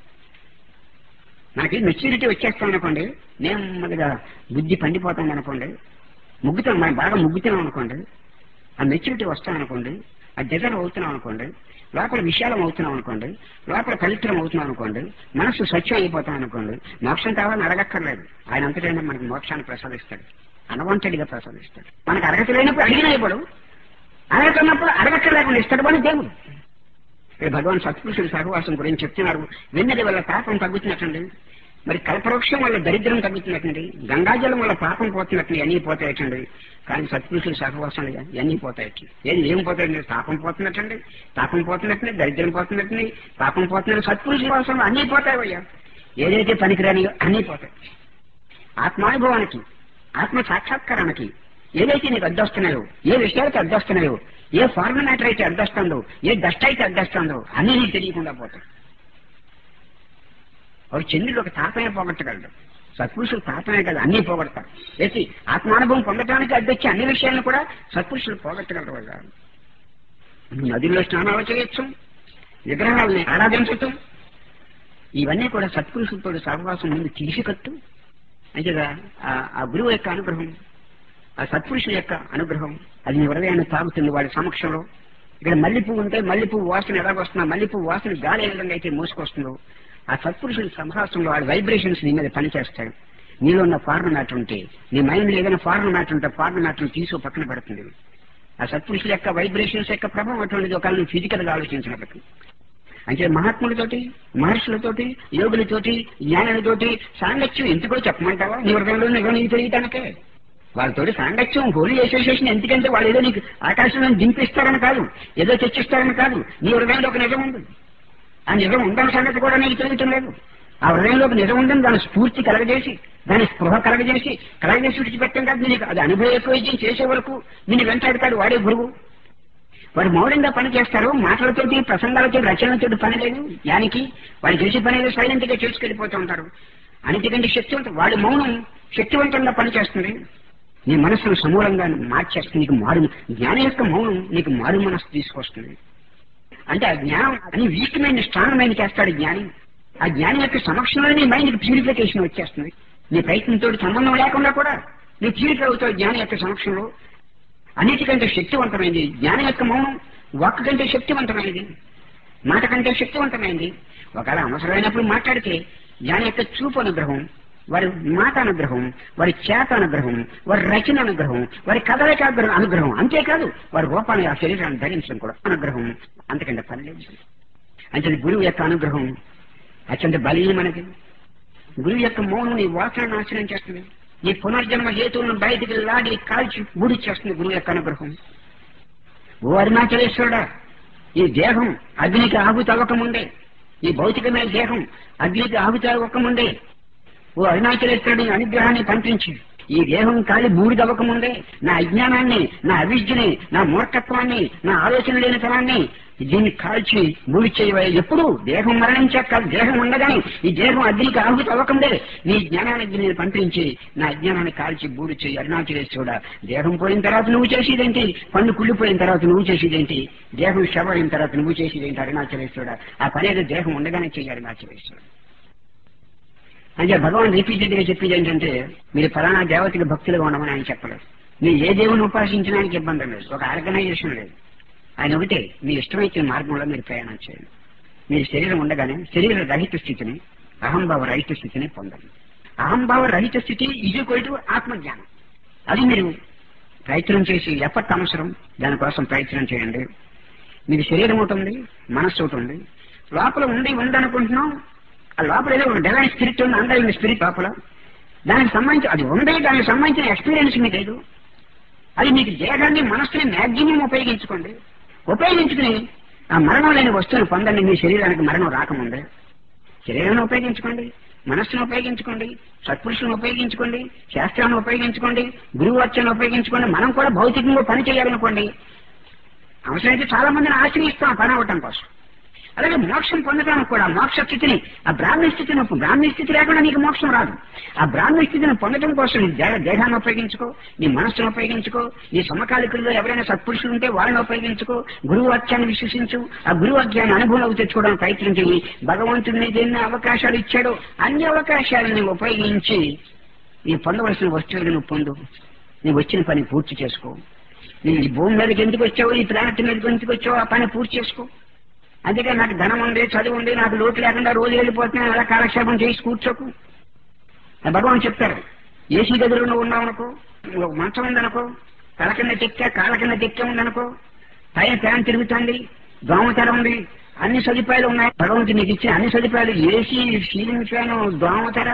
మనకి మెచ్యూరిటీ వచ్చేస్తామనుకోండి నెమ్మదిగా బుద్ధి పండిపోతాం అనుకోండి ముగ్గుతాం మనం బాగా ముగ్గుతున్నాం అనుకోండి ఆ మెచ్యూరిటీ వస్తామనుకోండి ఆ డిజర్వ్ అవుతున్నాం అనుకోండి లోపల విశాలం అవుతున్నాం అనుకోండి లోపల పవిత్రం అవుతున్నాం అనుకోండి మనస్సు స్వచ్ఛం అయిపోతాం అనుకోండి మోక్షం కావాలని అడగక్కర్లేదు ఆయన అంతటైనా మనకి మోక్షాన్ని ప్రసాదిస్తాడు అనవాంటెడ్గా ప్రసాదిస్తాడు మనకు అర్హత లేనప్పుడు అడిగిన ఇవ్వడు అర్హత ఉన్నప్పుడు అడగక్కర్లేకుండా ఇస్తాడు మన దేవుడు ఇక్కడ భగవాన్ సత్పురుషుడు సహవాసం గురించి చెప్తున్నారు వెన్నెల వల్ల పాపం తగ్గుతున్నట్టండి మరి కల్పవృక్షం వల్ల దరిద్రం తగ్గుతున్నట్టండి గంగాజలం వల్ల పాపం పోతున్నట్టు అన్నీ పోతాయటండి కానీ సత్పురుషులు సహవాసం ఇవన్నీ పోతాయట ఏది ఏం పోతాయండి పాపం పోతున్నట్టండి పాపం పోతున్నట్టు దరిద్రం పోతున్నట్టు పాపం పోతున్నట్టు సత్పురుషుల వాసనలు అన్నీ పోతాయి అయ్యా ఏదైతే పనికిరానియో అన్నీ పోతాయి ఆత్మానుభవానికి ఆత్మ సాక్షాత్కారానికి ఏదైతే నీకు అడ్డొస్తున్నాయో ఏ విషయాలకి అడ్డొస్తున్నాయో ఏ ఫార్మల్ మ్యాటర్ అయితే అడ్డొస్తుందో ఏ డస్ట్ అయితే అడ్డొస్తుందో అన్నీ నీకు తెలియకుండా పోతాయి ఒక చంద్రుడు ఒక తాపమే పోగొట్టగలడు సత్పురుషులు తాపమే కదా అన్నీ పోగొడతారు ఏసి ఆత్మానుభవం పొందడానికి అడ్డొచ్చి అన్ని విషయాలను కూడా సత్పురుషులు పోగొట్టగలరు వాళ్ళు నదుల్లో స్నానాలు చేయొచ్చు విగ్రహాలని ఆరాధించటం ఇవన్నీ కూడా సత్పురుషులతో సహవాసం ముందు తీసికట్టు అంతేగా ఆ- ఆ గురువు యొక్క అనుగ్రహం ఆ సత్పురుషుల యొక్క అనుగ్రహం అది నీ హృదయాన్ని తాగుతుంది వాడి సమక్షంలో ఇక్కడ మల్లెపువ్వు ఉంటే మల్లెపువ్వు వాసన ఎలాగొస్తున్నా మల్లెపువ్వు వాసన గాలి ఏ విధంగా అయితే మోసుకొస్తుందో ఆ సత్పురుషుల సంహాసంలో వాడి వైబ్రేషన్స్ నీ మీద పనిచేస్తాయి నీలో ఉన్న ఫారెన్ మ్యాటర్ ఉంటే నీ మైండ్ ఏదైనా ఫారెన్ మ్యాటర్ ఉంటే ఫారెన్ మ్యాటర్ తీసుకో పక్కన పెడుతుంది ఆ సత్పురుషుల యొక్క వైబ్రేషన్స్ యొక్క ప్రభావం అటువంటిది ఒకవేళ నువ్వు ఫిజికల్ గా ఆలోచించినప్పటికీ అంటే మహాత్ములతోటి మహర్షులతోటి యోగులతోటి జ్ఞానులతోటి సాంగత్యం ఎందుకో చెప్పమంటావా నీ హృదయంలో నిజం నీకు తెలియటానికే వాళ్ళతోటి సాంగత్యం హోలీ అసోసియేషన్ ఎందుకంటే వాళ్ళు ఏదో నీకు ఆకాశంలో దింపిస్తారని కాదు ఏదో చర్చిస్తారని కాదు నీ హృదయంలో ఒక నిజం ఉంది ఆ నిజం ఉందన్న సంగతి కూడా నీకు తెలియటం లేదు ఆ హృదయంలో ఒక నిజం ఉందని దాని స్ఫూర్తి కలగజేసి దాని స్పృహ కలగజేసి కలగజేసి విడిచిపెట్టం కాదు నీకు అది అనుభవ ఎక్కువ చేసే వరకు నిన్ను వెంటాడతాడు వాడే గురువు వాడు మౌనంగా పని చేస్తారు మాటలతోటి ప్రసంగాలతో రచనలతోటి పని లేదు యానికి వాళ్ళు చేసే పని ఏదో సైలెంట్ గా చేసుకెళ్లిపోతూ ఉంటారు అన్నిటికంటే శక్తివంతం వాడి మౌనం శక్తివంతంగా పనిచేస్తుంది నీ మనస్సును సమూలంగా మార్చేస్తుంది నీకు మారు జ్ఞానం యొక్క మౌనం నీకు మారు మనస్సు తీసుకొస్తుంది అంటే ఆ జ్ఞానం అని వీక్ మైండ్ స్ట్రాంగ్ మైండ్ చేస్తాడు జ్ఞాని ఆ జ్ఞానం యొక్క సమక్షంలో నీ మైండ్ ప్యూరిఫికేషన్ వచ్చేస్తుంది నీ ప్రయత్నంతో సంబంధం లేకుండా కూడా నీ ప్యూరిఫై అవుతావు జ్ఞానం యొక్క సమక్షంలో అన్నిటికంటే శక్తివంతమైంది జ్ఞానం యొక్క మౌనం వాక్ కంటే శక్తివంతమైనది మాట కంటే శక్తివంతమైంది ఒకవేళ అవసరమైనప్పుడు మాట్లాడితే జ్ఞానం యొక్క చూపు అనుగ్రహం వారి మాట అనుగ్రహం వారి చేత అనుగ్రహం వారి రచన అనుగ్రహం వారి కదలిక అనుగ్రహం- అనుగ్రహం అంతేకాదు వారి రూపాన్ని ఆ శరీరాన్ని ధరించడం కూడా అనుగ్రహం అంతకంటే పని లేదు అంటే గురువు యొక్క అనుగ్రహం అత్యంత బలీయమైనది గురువు యొక్క మౌనం నీ వాసన నాశనం చేస్తుంది నీ పునర్జన్మ హేతువులను బయటికి లాగి కాల్చి చేస్తుంది గురువు యొక్క అనుగ్రహం ఓ అరుణాచలేశ్వరుడా ఈ దేహం అగ్నికి ఆహుతి అవ్వకముందే ఈ భౌతికమైన దేహం అగ్నికి ఆహుతి అవ్వకముందే ఓ అరుణాచలేశ్వరుడి అనుగ్రహాన్ని పంపించి ఈ దేహం కాలి బూడిదవ్వకముందే నా అజ్ఞానాన్ని నా అవిద్యని నా మూర్ఖత్వాన్ని నా ఆలోచన లేనితనాన్ని దీన్ని కాల్చి బూడి చేయవాలి ఎప్పుడు దేహం మరణించాక కాదు దేహం ఉండగానే ఈ దేహం అగ్నికి ఆహుతి అవ్వకముందే నీ జ్ఞానానికి నేను పంపించి నా అజ్ఞానాన్ని కాల్చి బూడి చేయి అరుణాచలేశ్వరుడా దేహం పోయిన తర్వాత నువ్వు చేసేదేంటి పన్ను కుళ్ళిపోయిన తర్వాత నువ్వు చేసేదేంటి దేహం శవ అయిన తర్వాత నువ్వు చేసేదేంటి అరుణాచలేశ్వరుడా ఆ పని ఏదో దేహం ఉండగానే చెయ్యి అరుణాచలేశ్వరుడు అంటే భగవాన్ రిపీటెడ్ గా చెప్పేది ఏంటంటే మీరు ఫలానా దేవతకి భక్తులుగా ఉండమని ఆయన చెప్పలేదు మీరు ఏ దేవుని ఉపాసించడానికి ఇబ్బంది లేదు ఒక ఆర్గనైజేషన్ లేదు ఆయన ఒకటే మీ ఇష్టమైన మార్గంలో మీరు ప్రయాణం చేయండి మీ శరీరం ఉండగానే శరీర రహిత స్థితిని అహంభావ రహిత స్థితిని పొందండి అహంభావ రహిత స్థితి ఇది కొయిటు ఆత్మజ్ఞానం అది మీరు ప్రయత్నం చేసి ఎఫర్ట్ అవసరం దానికోసం ప్రయత్నం చేయండి మీకు శరీరం ఒకటి ఉంది మనస్సు ఒకటి ఉంది లోపల ఉండి ఉందనుకుంటున్నాం ఆ లోపల ఏదో ఒక డివైన్ స్పిరిట్ ఉంది అందరి స్పిరిట్ లోపల దానికి సంబంధించి అది ఉంది దానికి సంబంధించిన ఎక్స్పీరియన్స్ మీకు లేదు అది మీకు దేహాన్ని మనస్సుని మ్యాక్సిమం ఉపయోగించుకోండి ఉపయోగించుకుని ఆ మరణం లేని వస్తువుని పొందండి మీ శరీరానికి మరణం రాకముందే శరీరాన్ని ఉపయోగించుకోండి మనస్సును ఉపయోగించుకోండి సత్పురుషులను ఉపయోగించుకోండి శాస్త్రాన్ని ఉపయోగించుకోండి గురువాచ్యాన్ని ఉపయోగించుకోండి మనం కూడా భౌతికంగా పని చేయాలనుకోండి అవసరమైతే చాలా మందిని ఆశ్రయిస్తాం పని అవ్వటం కోసం అలాగే మోక్షం పొందడానికి కూడా మోక్ష స్థితిని ఆ బ్రాహ్మణ స్థితిని బ్రాహ్మణ స్థితి లేకుండా నీకు మోక్షం రాదు ఆ బ్రాహ్మణ స్థితిని పొందడం కోసం నీ దేహ దేహాన్ని ఉపయోగించుకో నీ మనస్సును ఉపయోగించుకో నీ సమకాలికుల్లో ఎవరైనా సత్పురుషులు ఉంటే వాళ్ళని ఉపయోగించుకో గురువు వాక్యాన్ని విశ్వసించు ఆ గురువు వాక్యాన్ని అనుభవంలోకి తెచ్చుకోవడానికి ప్రయత్నం చేయి భగవంతుడు నీకు ఎన్ని అవకాశాలు ఇచ్చాడో అన్ని అవకాశాలను ఉపయోగించి నీ పొందవలసిన వస్తువులను నువ్వు పొందు నీ వచ్చిన పని పూర్తి చేసుకో నీ ఈ భూమి మీదకి ఎందుకు వచ్చావు ఈ ప్లానెట్ మీదకి ఎందుకు వచ్చావు ఆ పని పూర్తి చేసుకో అందుకే నాకు ధనం ఉంది చదువు ఉంది నాకు లోటు లేకుండా రోజు వెళ్ళిపోతున్నాను అలా కాలక్షేపం చేసి కూర్చోకు ఆ భగవాన్ చెప్తారు ఏసీ గదిలో నువ్వు ఉన్నావు అనుకో ఒక మంచం ఉందనుకో తల కింద తెక్క కాళ్ళ కింద తెక్క ఉందనుకో పైన ఫ్యాన్ తిరుగుతుంది దోమతెర ఉంది అన్ని సదుపాయాలు ఉన్నాయి భగవంతుడు నీకు ఇచ్చిన అన్ని సదుపాయాలు ఏసీ సీలింగ్ ఫ్యాన్ దోమతెర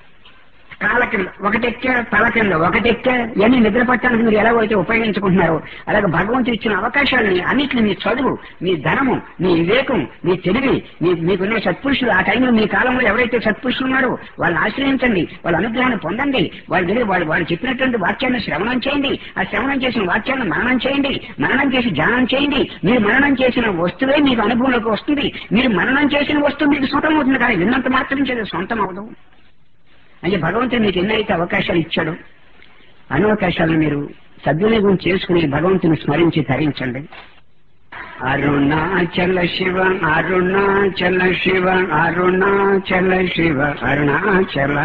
కాళ్ళ కింద ఒకటెక్క తల కింద ఒకటెక్క ఇవన్నీ నిద్ర పట్టడానికి మీరు ఎలా అయితే ఉపయోగించుకుంటున్నారో అలాగే భగవంతుడు ఇచ్చిన అవకాశాలని అన్నిటిని మీ చదువు మీ ధనము మీ వివేకం మీ తెలివి మీ మీకున్న సత్పురుషులు ఆ టైంలో మీ కాలంలో ఎవరైతే సత్పురుషులు ఉన్నారో వాళ్ళని ఆశ్రయించండి వాళ్ళ అనుగ్రహాన్ని పొందండి వాళ్ళ దగ్గర వాళ్ళు వాళ్ళు చెప్పినటువంటి వాక్యాన్ని శ్రవణం చేయండి ఆ శ్రవణం చేసిన వాక్యాన్ని మననం చేయండి మననం చేసి ధ్యానం చేయండి మీరు మననం చేసిన వస్తువే మీకు అనుభవంలోకి వస్తుంది మీరు మననం చేసిన వస్తువు మీకు సొంతం అవుతుంది కానీ విన్నంత మాత్రం చేసి సొంతం అవదు అంటే భగవంతుడు మీకు ఎన్నైతే అవకాశాలు ఇచ్చాడో అన్ని అవకాశాలను మీరు సద్వినియోగం చేసుకుని భగవంతుని స్మరించి ధరించండి అరుణాచల శివ అరుణాచల శివ అరుణాచల శివ అరుణాచల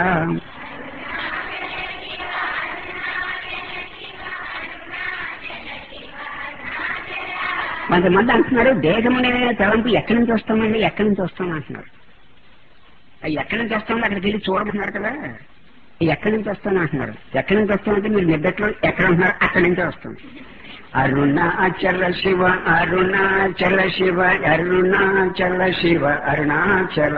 కొంతమంది అంటున్నారు దేహమునే తలంపు ఎక్కడి నుంచి వస్తామండి ఎక్కడి నుంచి వస్తాం అంటున్నారు అవి ఎక్కడి నుంచి వస్తామో అక్కడికి వెళ్ళి చూడమంటున్నారు కదా ఎక్కడి నుంచి వస్తాను అంటున్నారు ఎక్కడి నుంచి వస్తామంటే మీరు నిద్దట్లో ఎక్కడ ఉంటున్నారు అక్కడి నుంచే వస్తాం అరుణాచల శివ అరుణాచల శివ అరుణాచల శివ అరుణాచల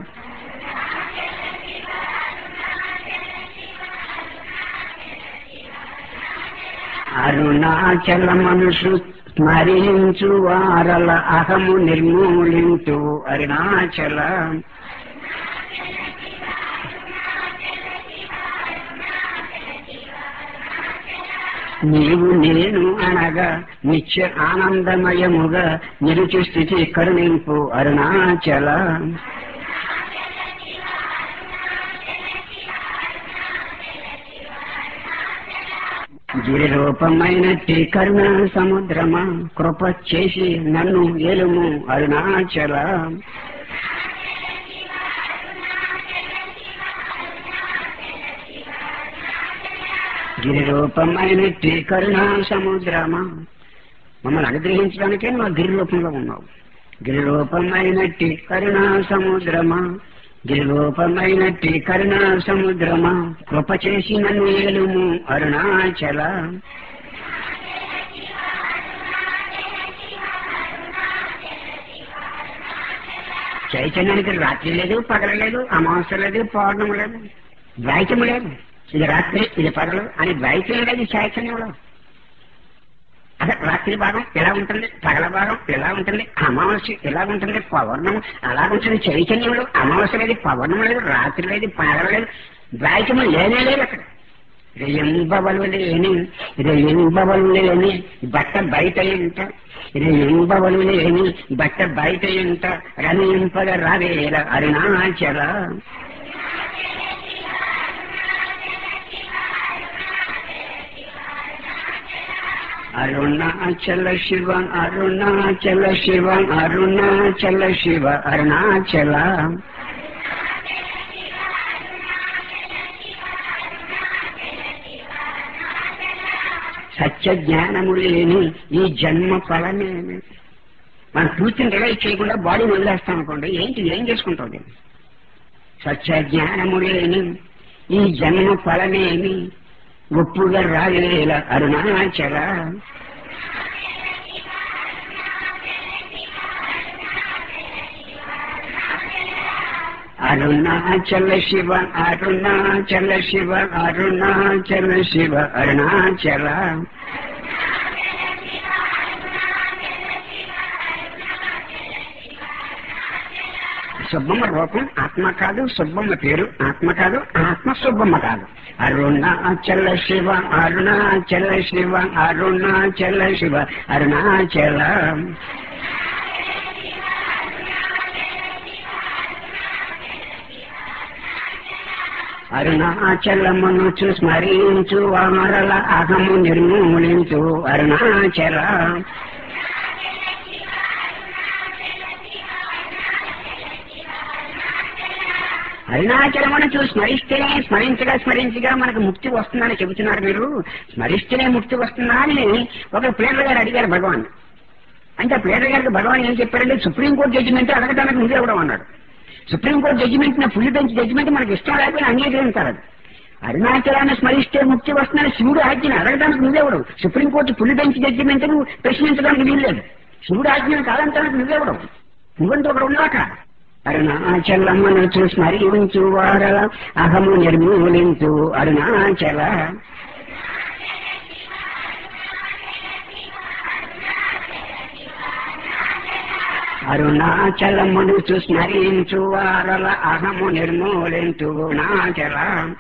అరుణాచల మనుషు స్మరించు వారల అహము నిర్మూలించు అరుణాచల నీవు నేను అనగా నిత్య ఆనందమయముగా నిరుచు స్థితి కరుణింపు అరుణాచల గిరి రూపమైనట్టి కరుణ సముద్రమా కృప చేసి నన్ను ఏలుము అరుణాచల గిరి రూపమైనట్టి కరుణా సముద్రమా మమ్మల్ని అనుగ్రహించడానికే మా గిరి రూపంలో ఉన్నావు గిరి రూపమైనట్టి కరుణా సముద్రమా గిరి రూపమైనట్టి కరుణా సముద్రమా కృప చేసి నన్ను ఏలుము అరుణాచల చైతన్యానికి రాత్రి లేదు పగల లేదు అమావాస్య లేదు పౌర్ణమి లేదు ద్వైతము లేదు ఇది రాత్రి ఇది పగలు అని ద్వైతం లేదు చైతన్యంలో అసలు రాత్రి భాగం ఎలా ఉంటుంది పగల భాగం ఎలా ఉంటుంది అమావాస్య ఎలా ఉంటుంది పౌర్ణం అలా ఉంటుంది చైతన్యంలో అమావాస్య లేదు పౌర్ణం లేదు రాత్రి లేదు పగల లేదు ద్వైతము లేనే లేదు అక్కడ రెయింబవలు లేని రెయింబవలు లేని బట్ట బయట ఎంత రెయింబవలు లేని బట్ట బయట ఎంత రమింపగ రవేల అరుణాచల అరుణాచల శివ అరుణాచల శివ అరుణాచల శివ అరుణాచల సత్య జ్ఞానము లేని ఈ జన్మ ఫలమేమి మనం పూర్తిని రిలైజ్ చేయకుండా బాడీ వదిలేస్తాం అనుకోండి ఏంటి ఏం చేసుకుంటాం దీన్ని సత్య జ్ఞానము లేని ఈ జన్మ ఫలమేమి ఒప్పుగా రాలేల అరుణాచల అరుణాచల శివ అరుణాచల శివ అరుణాచల శివ అరుణాచల సుబ్బమ్మ రూపం ఆత్మ కాదు సుబ్బమ్మ పేరు ఆత్మ కాదు ఆత్మ సుబ్బమ్మ కాదు అరుణాచల శివ అరుణాచల శివ అరుణాచల శివ అరుణాచల అరుణాచలమును స్మరించు అమరల అహము నిర్మూలించు అరుణాచల అరుణాచలమును చూసి స్మరిస్తేనే స్మరించగా స్మరించగా మనకు ముక్తి వస్తుందని చెబుతున్నారు మీరు స్మరిస్తేనే ముక్తి వస్తుందా అని ఒక ప్లేటర్ గారు అడిగారు భగవాన్ అంటే ప్లేటర్ గారికి భగవాన్ ఏం చెప్పారంటే సుప్రీంకోర్టు జడ్జిమెంట్ అడగడానికి నువ్వే ఇవ్వడం అన్నాడు సుప్రీంకోర్టు జడ్జిమెంట్ నా ఫుల్ బెంచ్ జడ్జిమెంట్ మనకి ఇష్టం లేకపోయినా అంగీకరించారు అది అరుణాచలాన్ని స్మరిస్తే ముక్తి వస్తుందని శివుడు ఆజ్ఞను అడగడానికి నువ్వెవడు సుప్రీంకోర్టు ఫుల్ బెంచ్ జడ్జిమెంట్ నువ్వు ప్రశ్నించడానికి వీల్లేదు శివుడు ఆజ్ఞను కాదంటానికి నువ్వెవడు నువ్వంటూ ఒకడు ఉన్నాక అరుణాచలమ్మను చూసి స్మరించు వారల అహము నిర్మూలించు అరుణాచల అరుణాచలమును చూసి స్మరించు వారల అహము నిర్మూలించు నాచల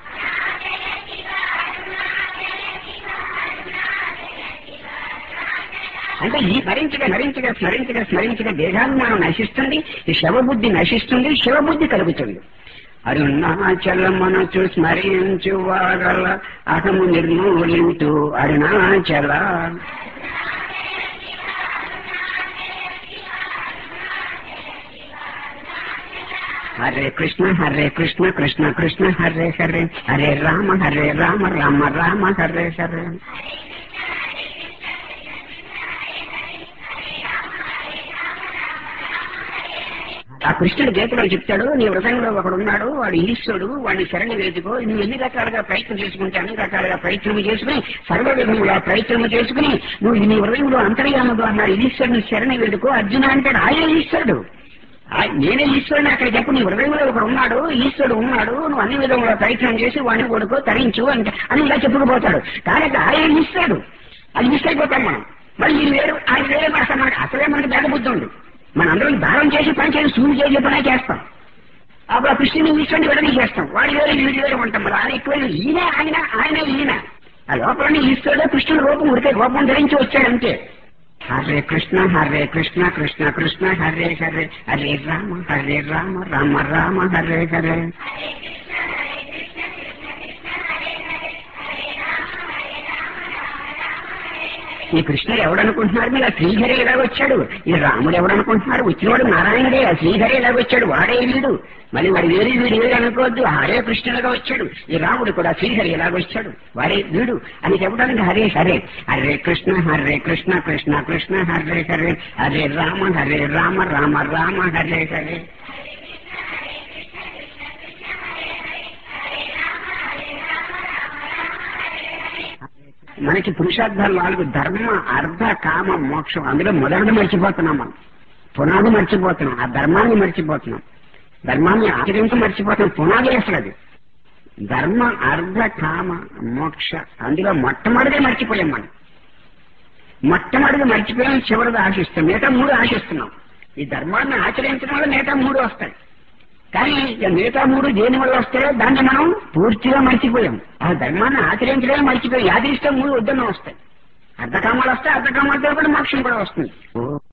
అంటే ఈ స్మరించగా స్మరించగా స్మరించగా స్మరించగా దేహాభిమానం నశిస్తుంది ఈ శవబుద్ధి నశిస్తుంది శివబుద్ధి కలుగుతుంది అరుణాచలమును చూసి స్మరించు వారల అహము నిర్మూలించు అరుణాచల హరే కృష్ణ హరే కృష్ణ కృష్ణ కృష్ణ హరే హరే హరే రామ హరే రామ రామ రామ హరే హరే ఆ కృష్ణుడు గీతలో చెప్తాడు నీ హృదయంలో ఒకడు ఉన్నాడు వాడు ఈశ్వరుడు వాడిని శరణి వేసుకో నువ్వు ఎన్ని రకాలుగా ప్రయత్నం చేసుకుంటే అన్ని రకాలుగా ప్రయత్నం చేసుకుని సర్వవిధముగా ప్రయత్నం చేసుకుని నువ్వు నీ హృదయంలో అంతర్యామదు అన్నాడు ఈశ్వరుని శరణి వేడుకో అర్జున అంటాడు ఆయన ఈశ్వరుడు ఆ- నేనే ఈశ్వరుని అక్కడ చెప్పు నీ హృదయంలో ఒకడు ఉన్నాడు ఈశ్వరుడు ఉన్నాడు నువ్వు అన్ని విధంగా ప్రయత్నం చేసి వాడిని కొడుకో తరించు అంటే అని ఇలా చెప్పుకుపోతాడు కానీ ఆయన ఈశ్వరుడు అది మిస్ అయిపోతాం మనం మరి ఇది వేరు ఆయన వేరే మాట అసలు అసలే మనకి భేద బుద్ధి ఉంది మనందరం దానం చేసి పని చేసి సూర్యుడు చేసే పనే చేస్తాం అప్పుడు ఆ కృష్ణుని ఈశ్వరుని విడని చేస్తాం వాడి వేరే వీడి వేరే ఉంటాం మరి ఆయన ఎక్కువ ఈయన ఆయన ఆయన ఈయన ఆ లోపలని ఈశ్వరుడు కృష్ణుడు రూపం ఉడికే రూపం ధరించి వచ్చాడంతే హరే కృష్ణ హరే కృష్ణ కృష్ణ కృష్ణ హరే హరే హరే రామ హరే రామ రామ రామ హరే హరే ఈ కృష్ణుడు ఎవడనుకుంటున్నారు మీరు ఆ శ్రీహరి ఎలా వచ్చాడు ఈ రాముడు ఎవడనుకుంటున్నారు వచ్చినవాడు నారాయణుడే ఆ శ్రీహరి ఎలా వచ్చాడు వాడే వీడు మళ్ళీ వాడు వేరే వీడు వేరే అనుకోవద్దు హరే కృష్ణుడుగా వచ్చాడు ఈ రాముడు కూడా శ్రీహరి ఎలాగ వచ్చాడు వాడే వీడు అని చెప్పడానికి హరే హరే హరే కృష్ణ హరే కృష్ణ కృష్ణ కృష్ణ హరే హరే హరే రామ హరే రామ రామ రామ హరే హరే మనకి పురుషార్థాలు నాలుగు ధర్మ అర్ధ కామ మోక్షం అందులో మొదటిది మర్చిపోతున్నాం మనం పునాది మర్చిపోతున్నాం ఆ ధర్మాన్ని మర్చిపోతున్నాం ధర్మాన్ని ఆచరించి మర్చిపోతున్నాం పునాది అసలు అది ధర్మ అర్ధ కామ మోక్ష అందులో మొట్టమొదటిదే మర్చిపోయాం మనం మొట్టమొదటిది మర్చిపోయాం చివరిది ఆశిస్తాం మిగతా మూడు ఆశిస్తున్నాం ఈ ధర్మాన్ని ఆచరించడం వల్ల మిగతా మూడు వస్తాయి కానీ ఇక మిగతా మూడు దేని వల్ల వస్తాయో దాన్ని మనం పూర్తిగా మర్చిపోయాం ఆ ధర్మాన్ని ఆచరించడమే మర్చిపోయాం యాదృష్టం మూడు వద్దన్న వస్తాయి అర్ధకామాలు వస్తాయి అర్ధకామాలతో కూడా మోక్షం కూడా వస్తుంది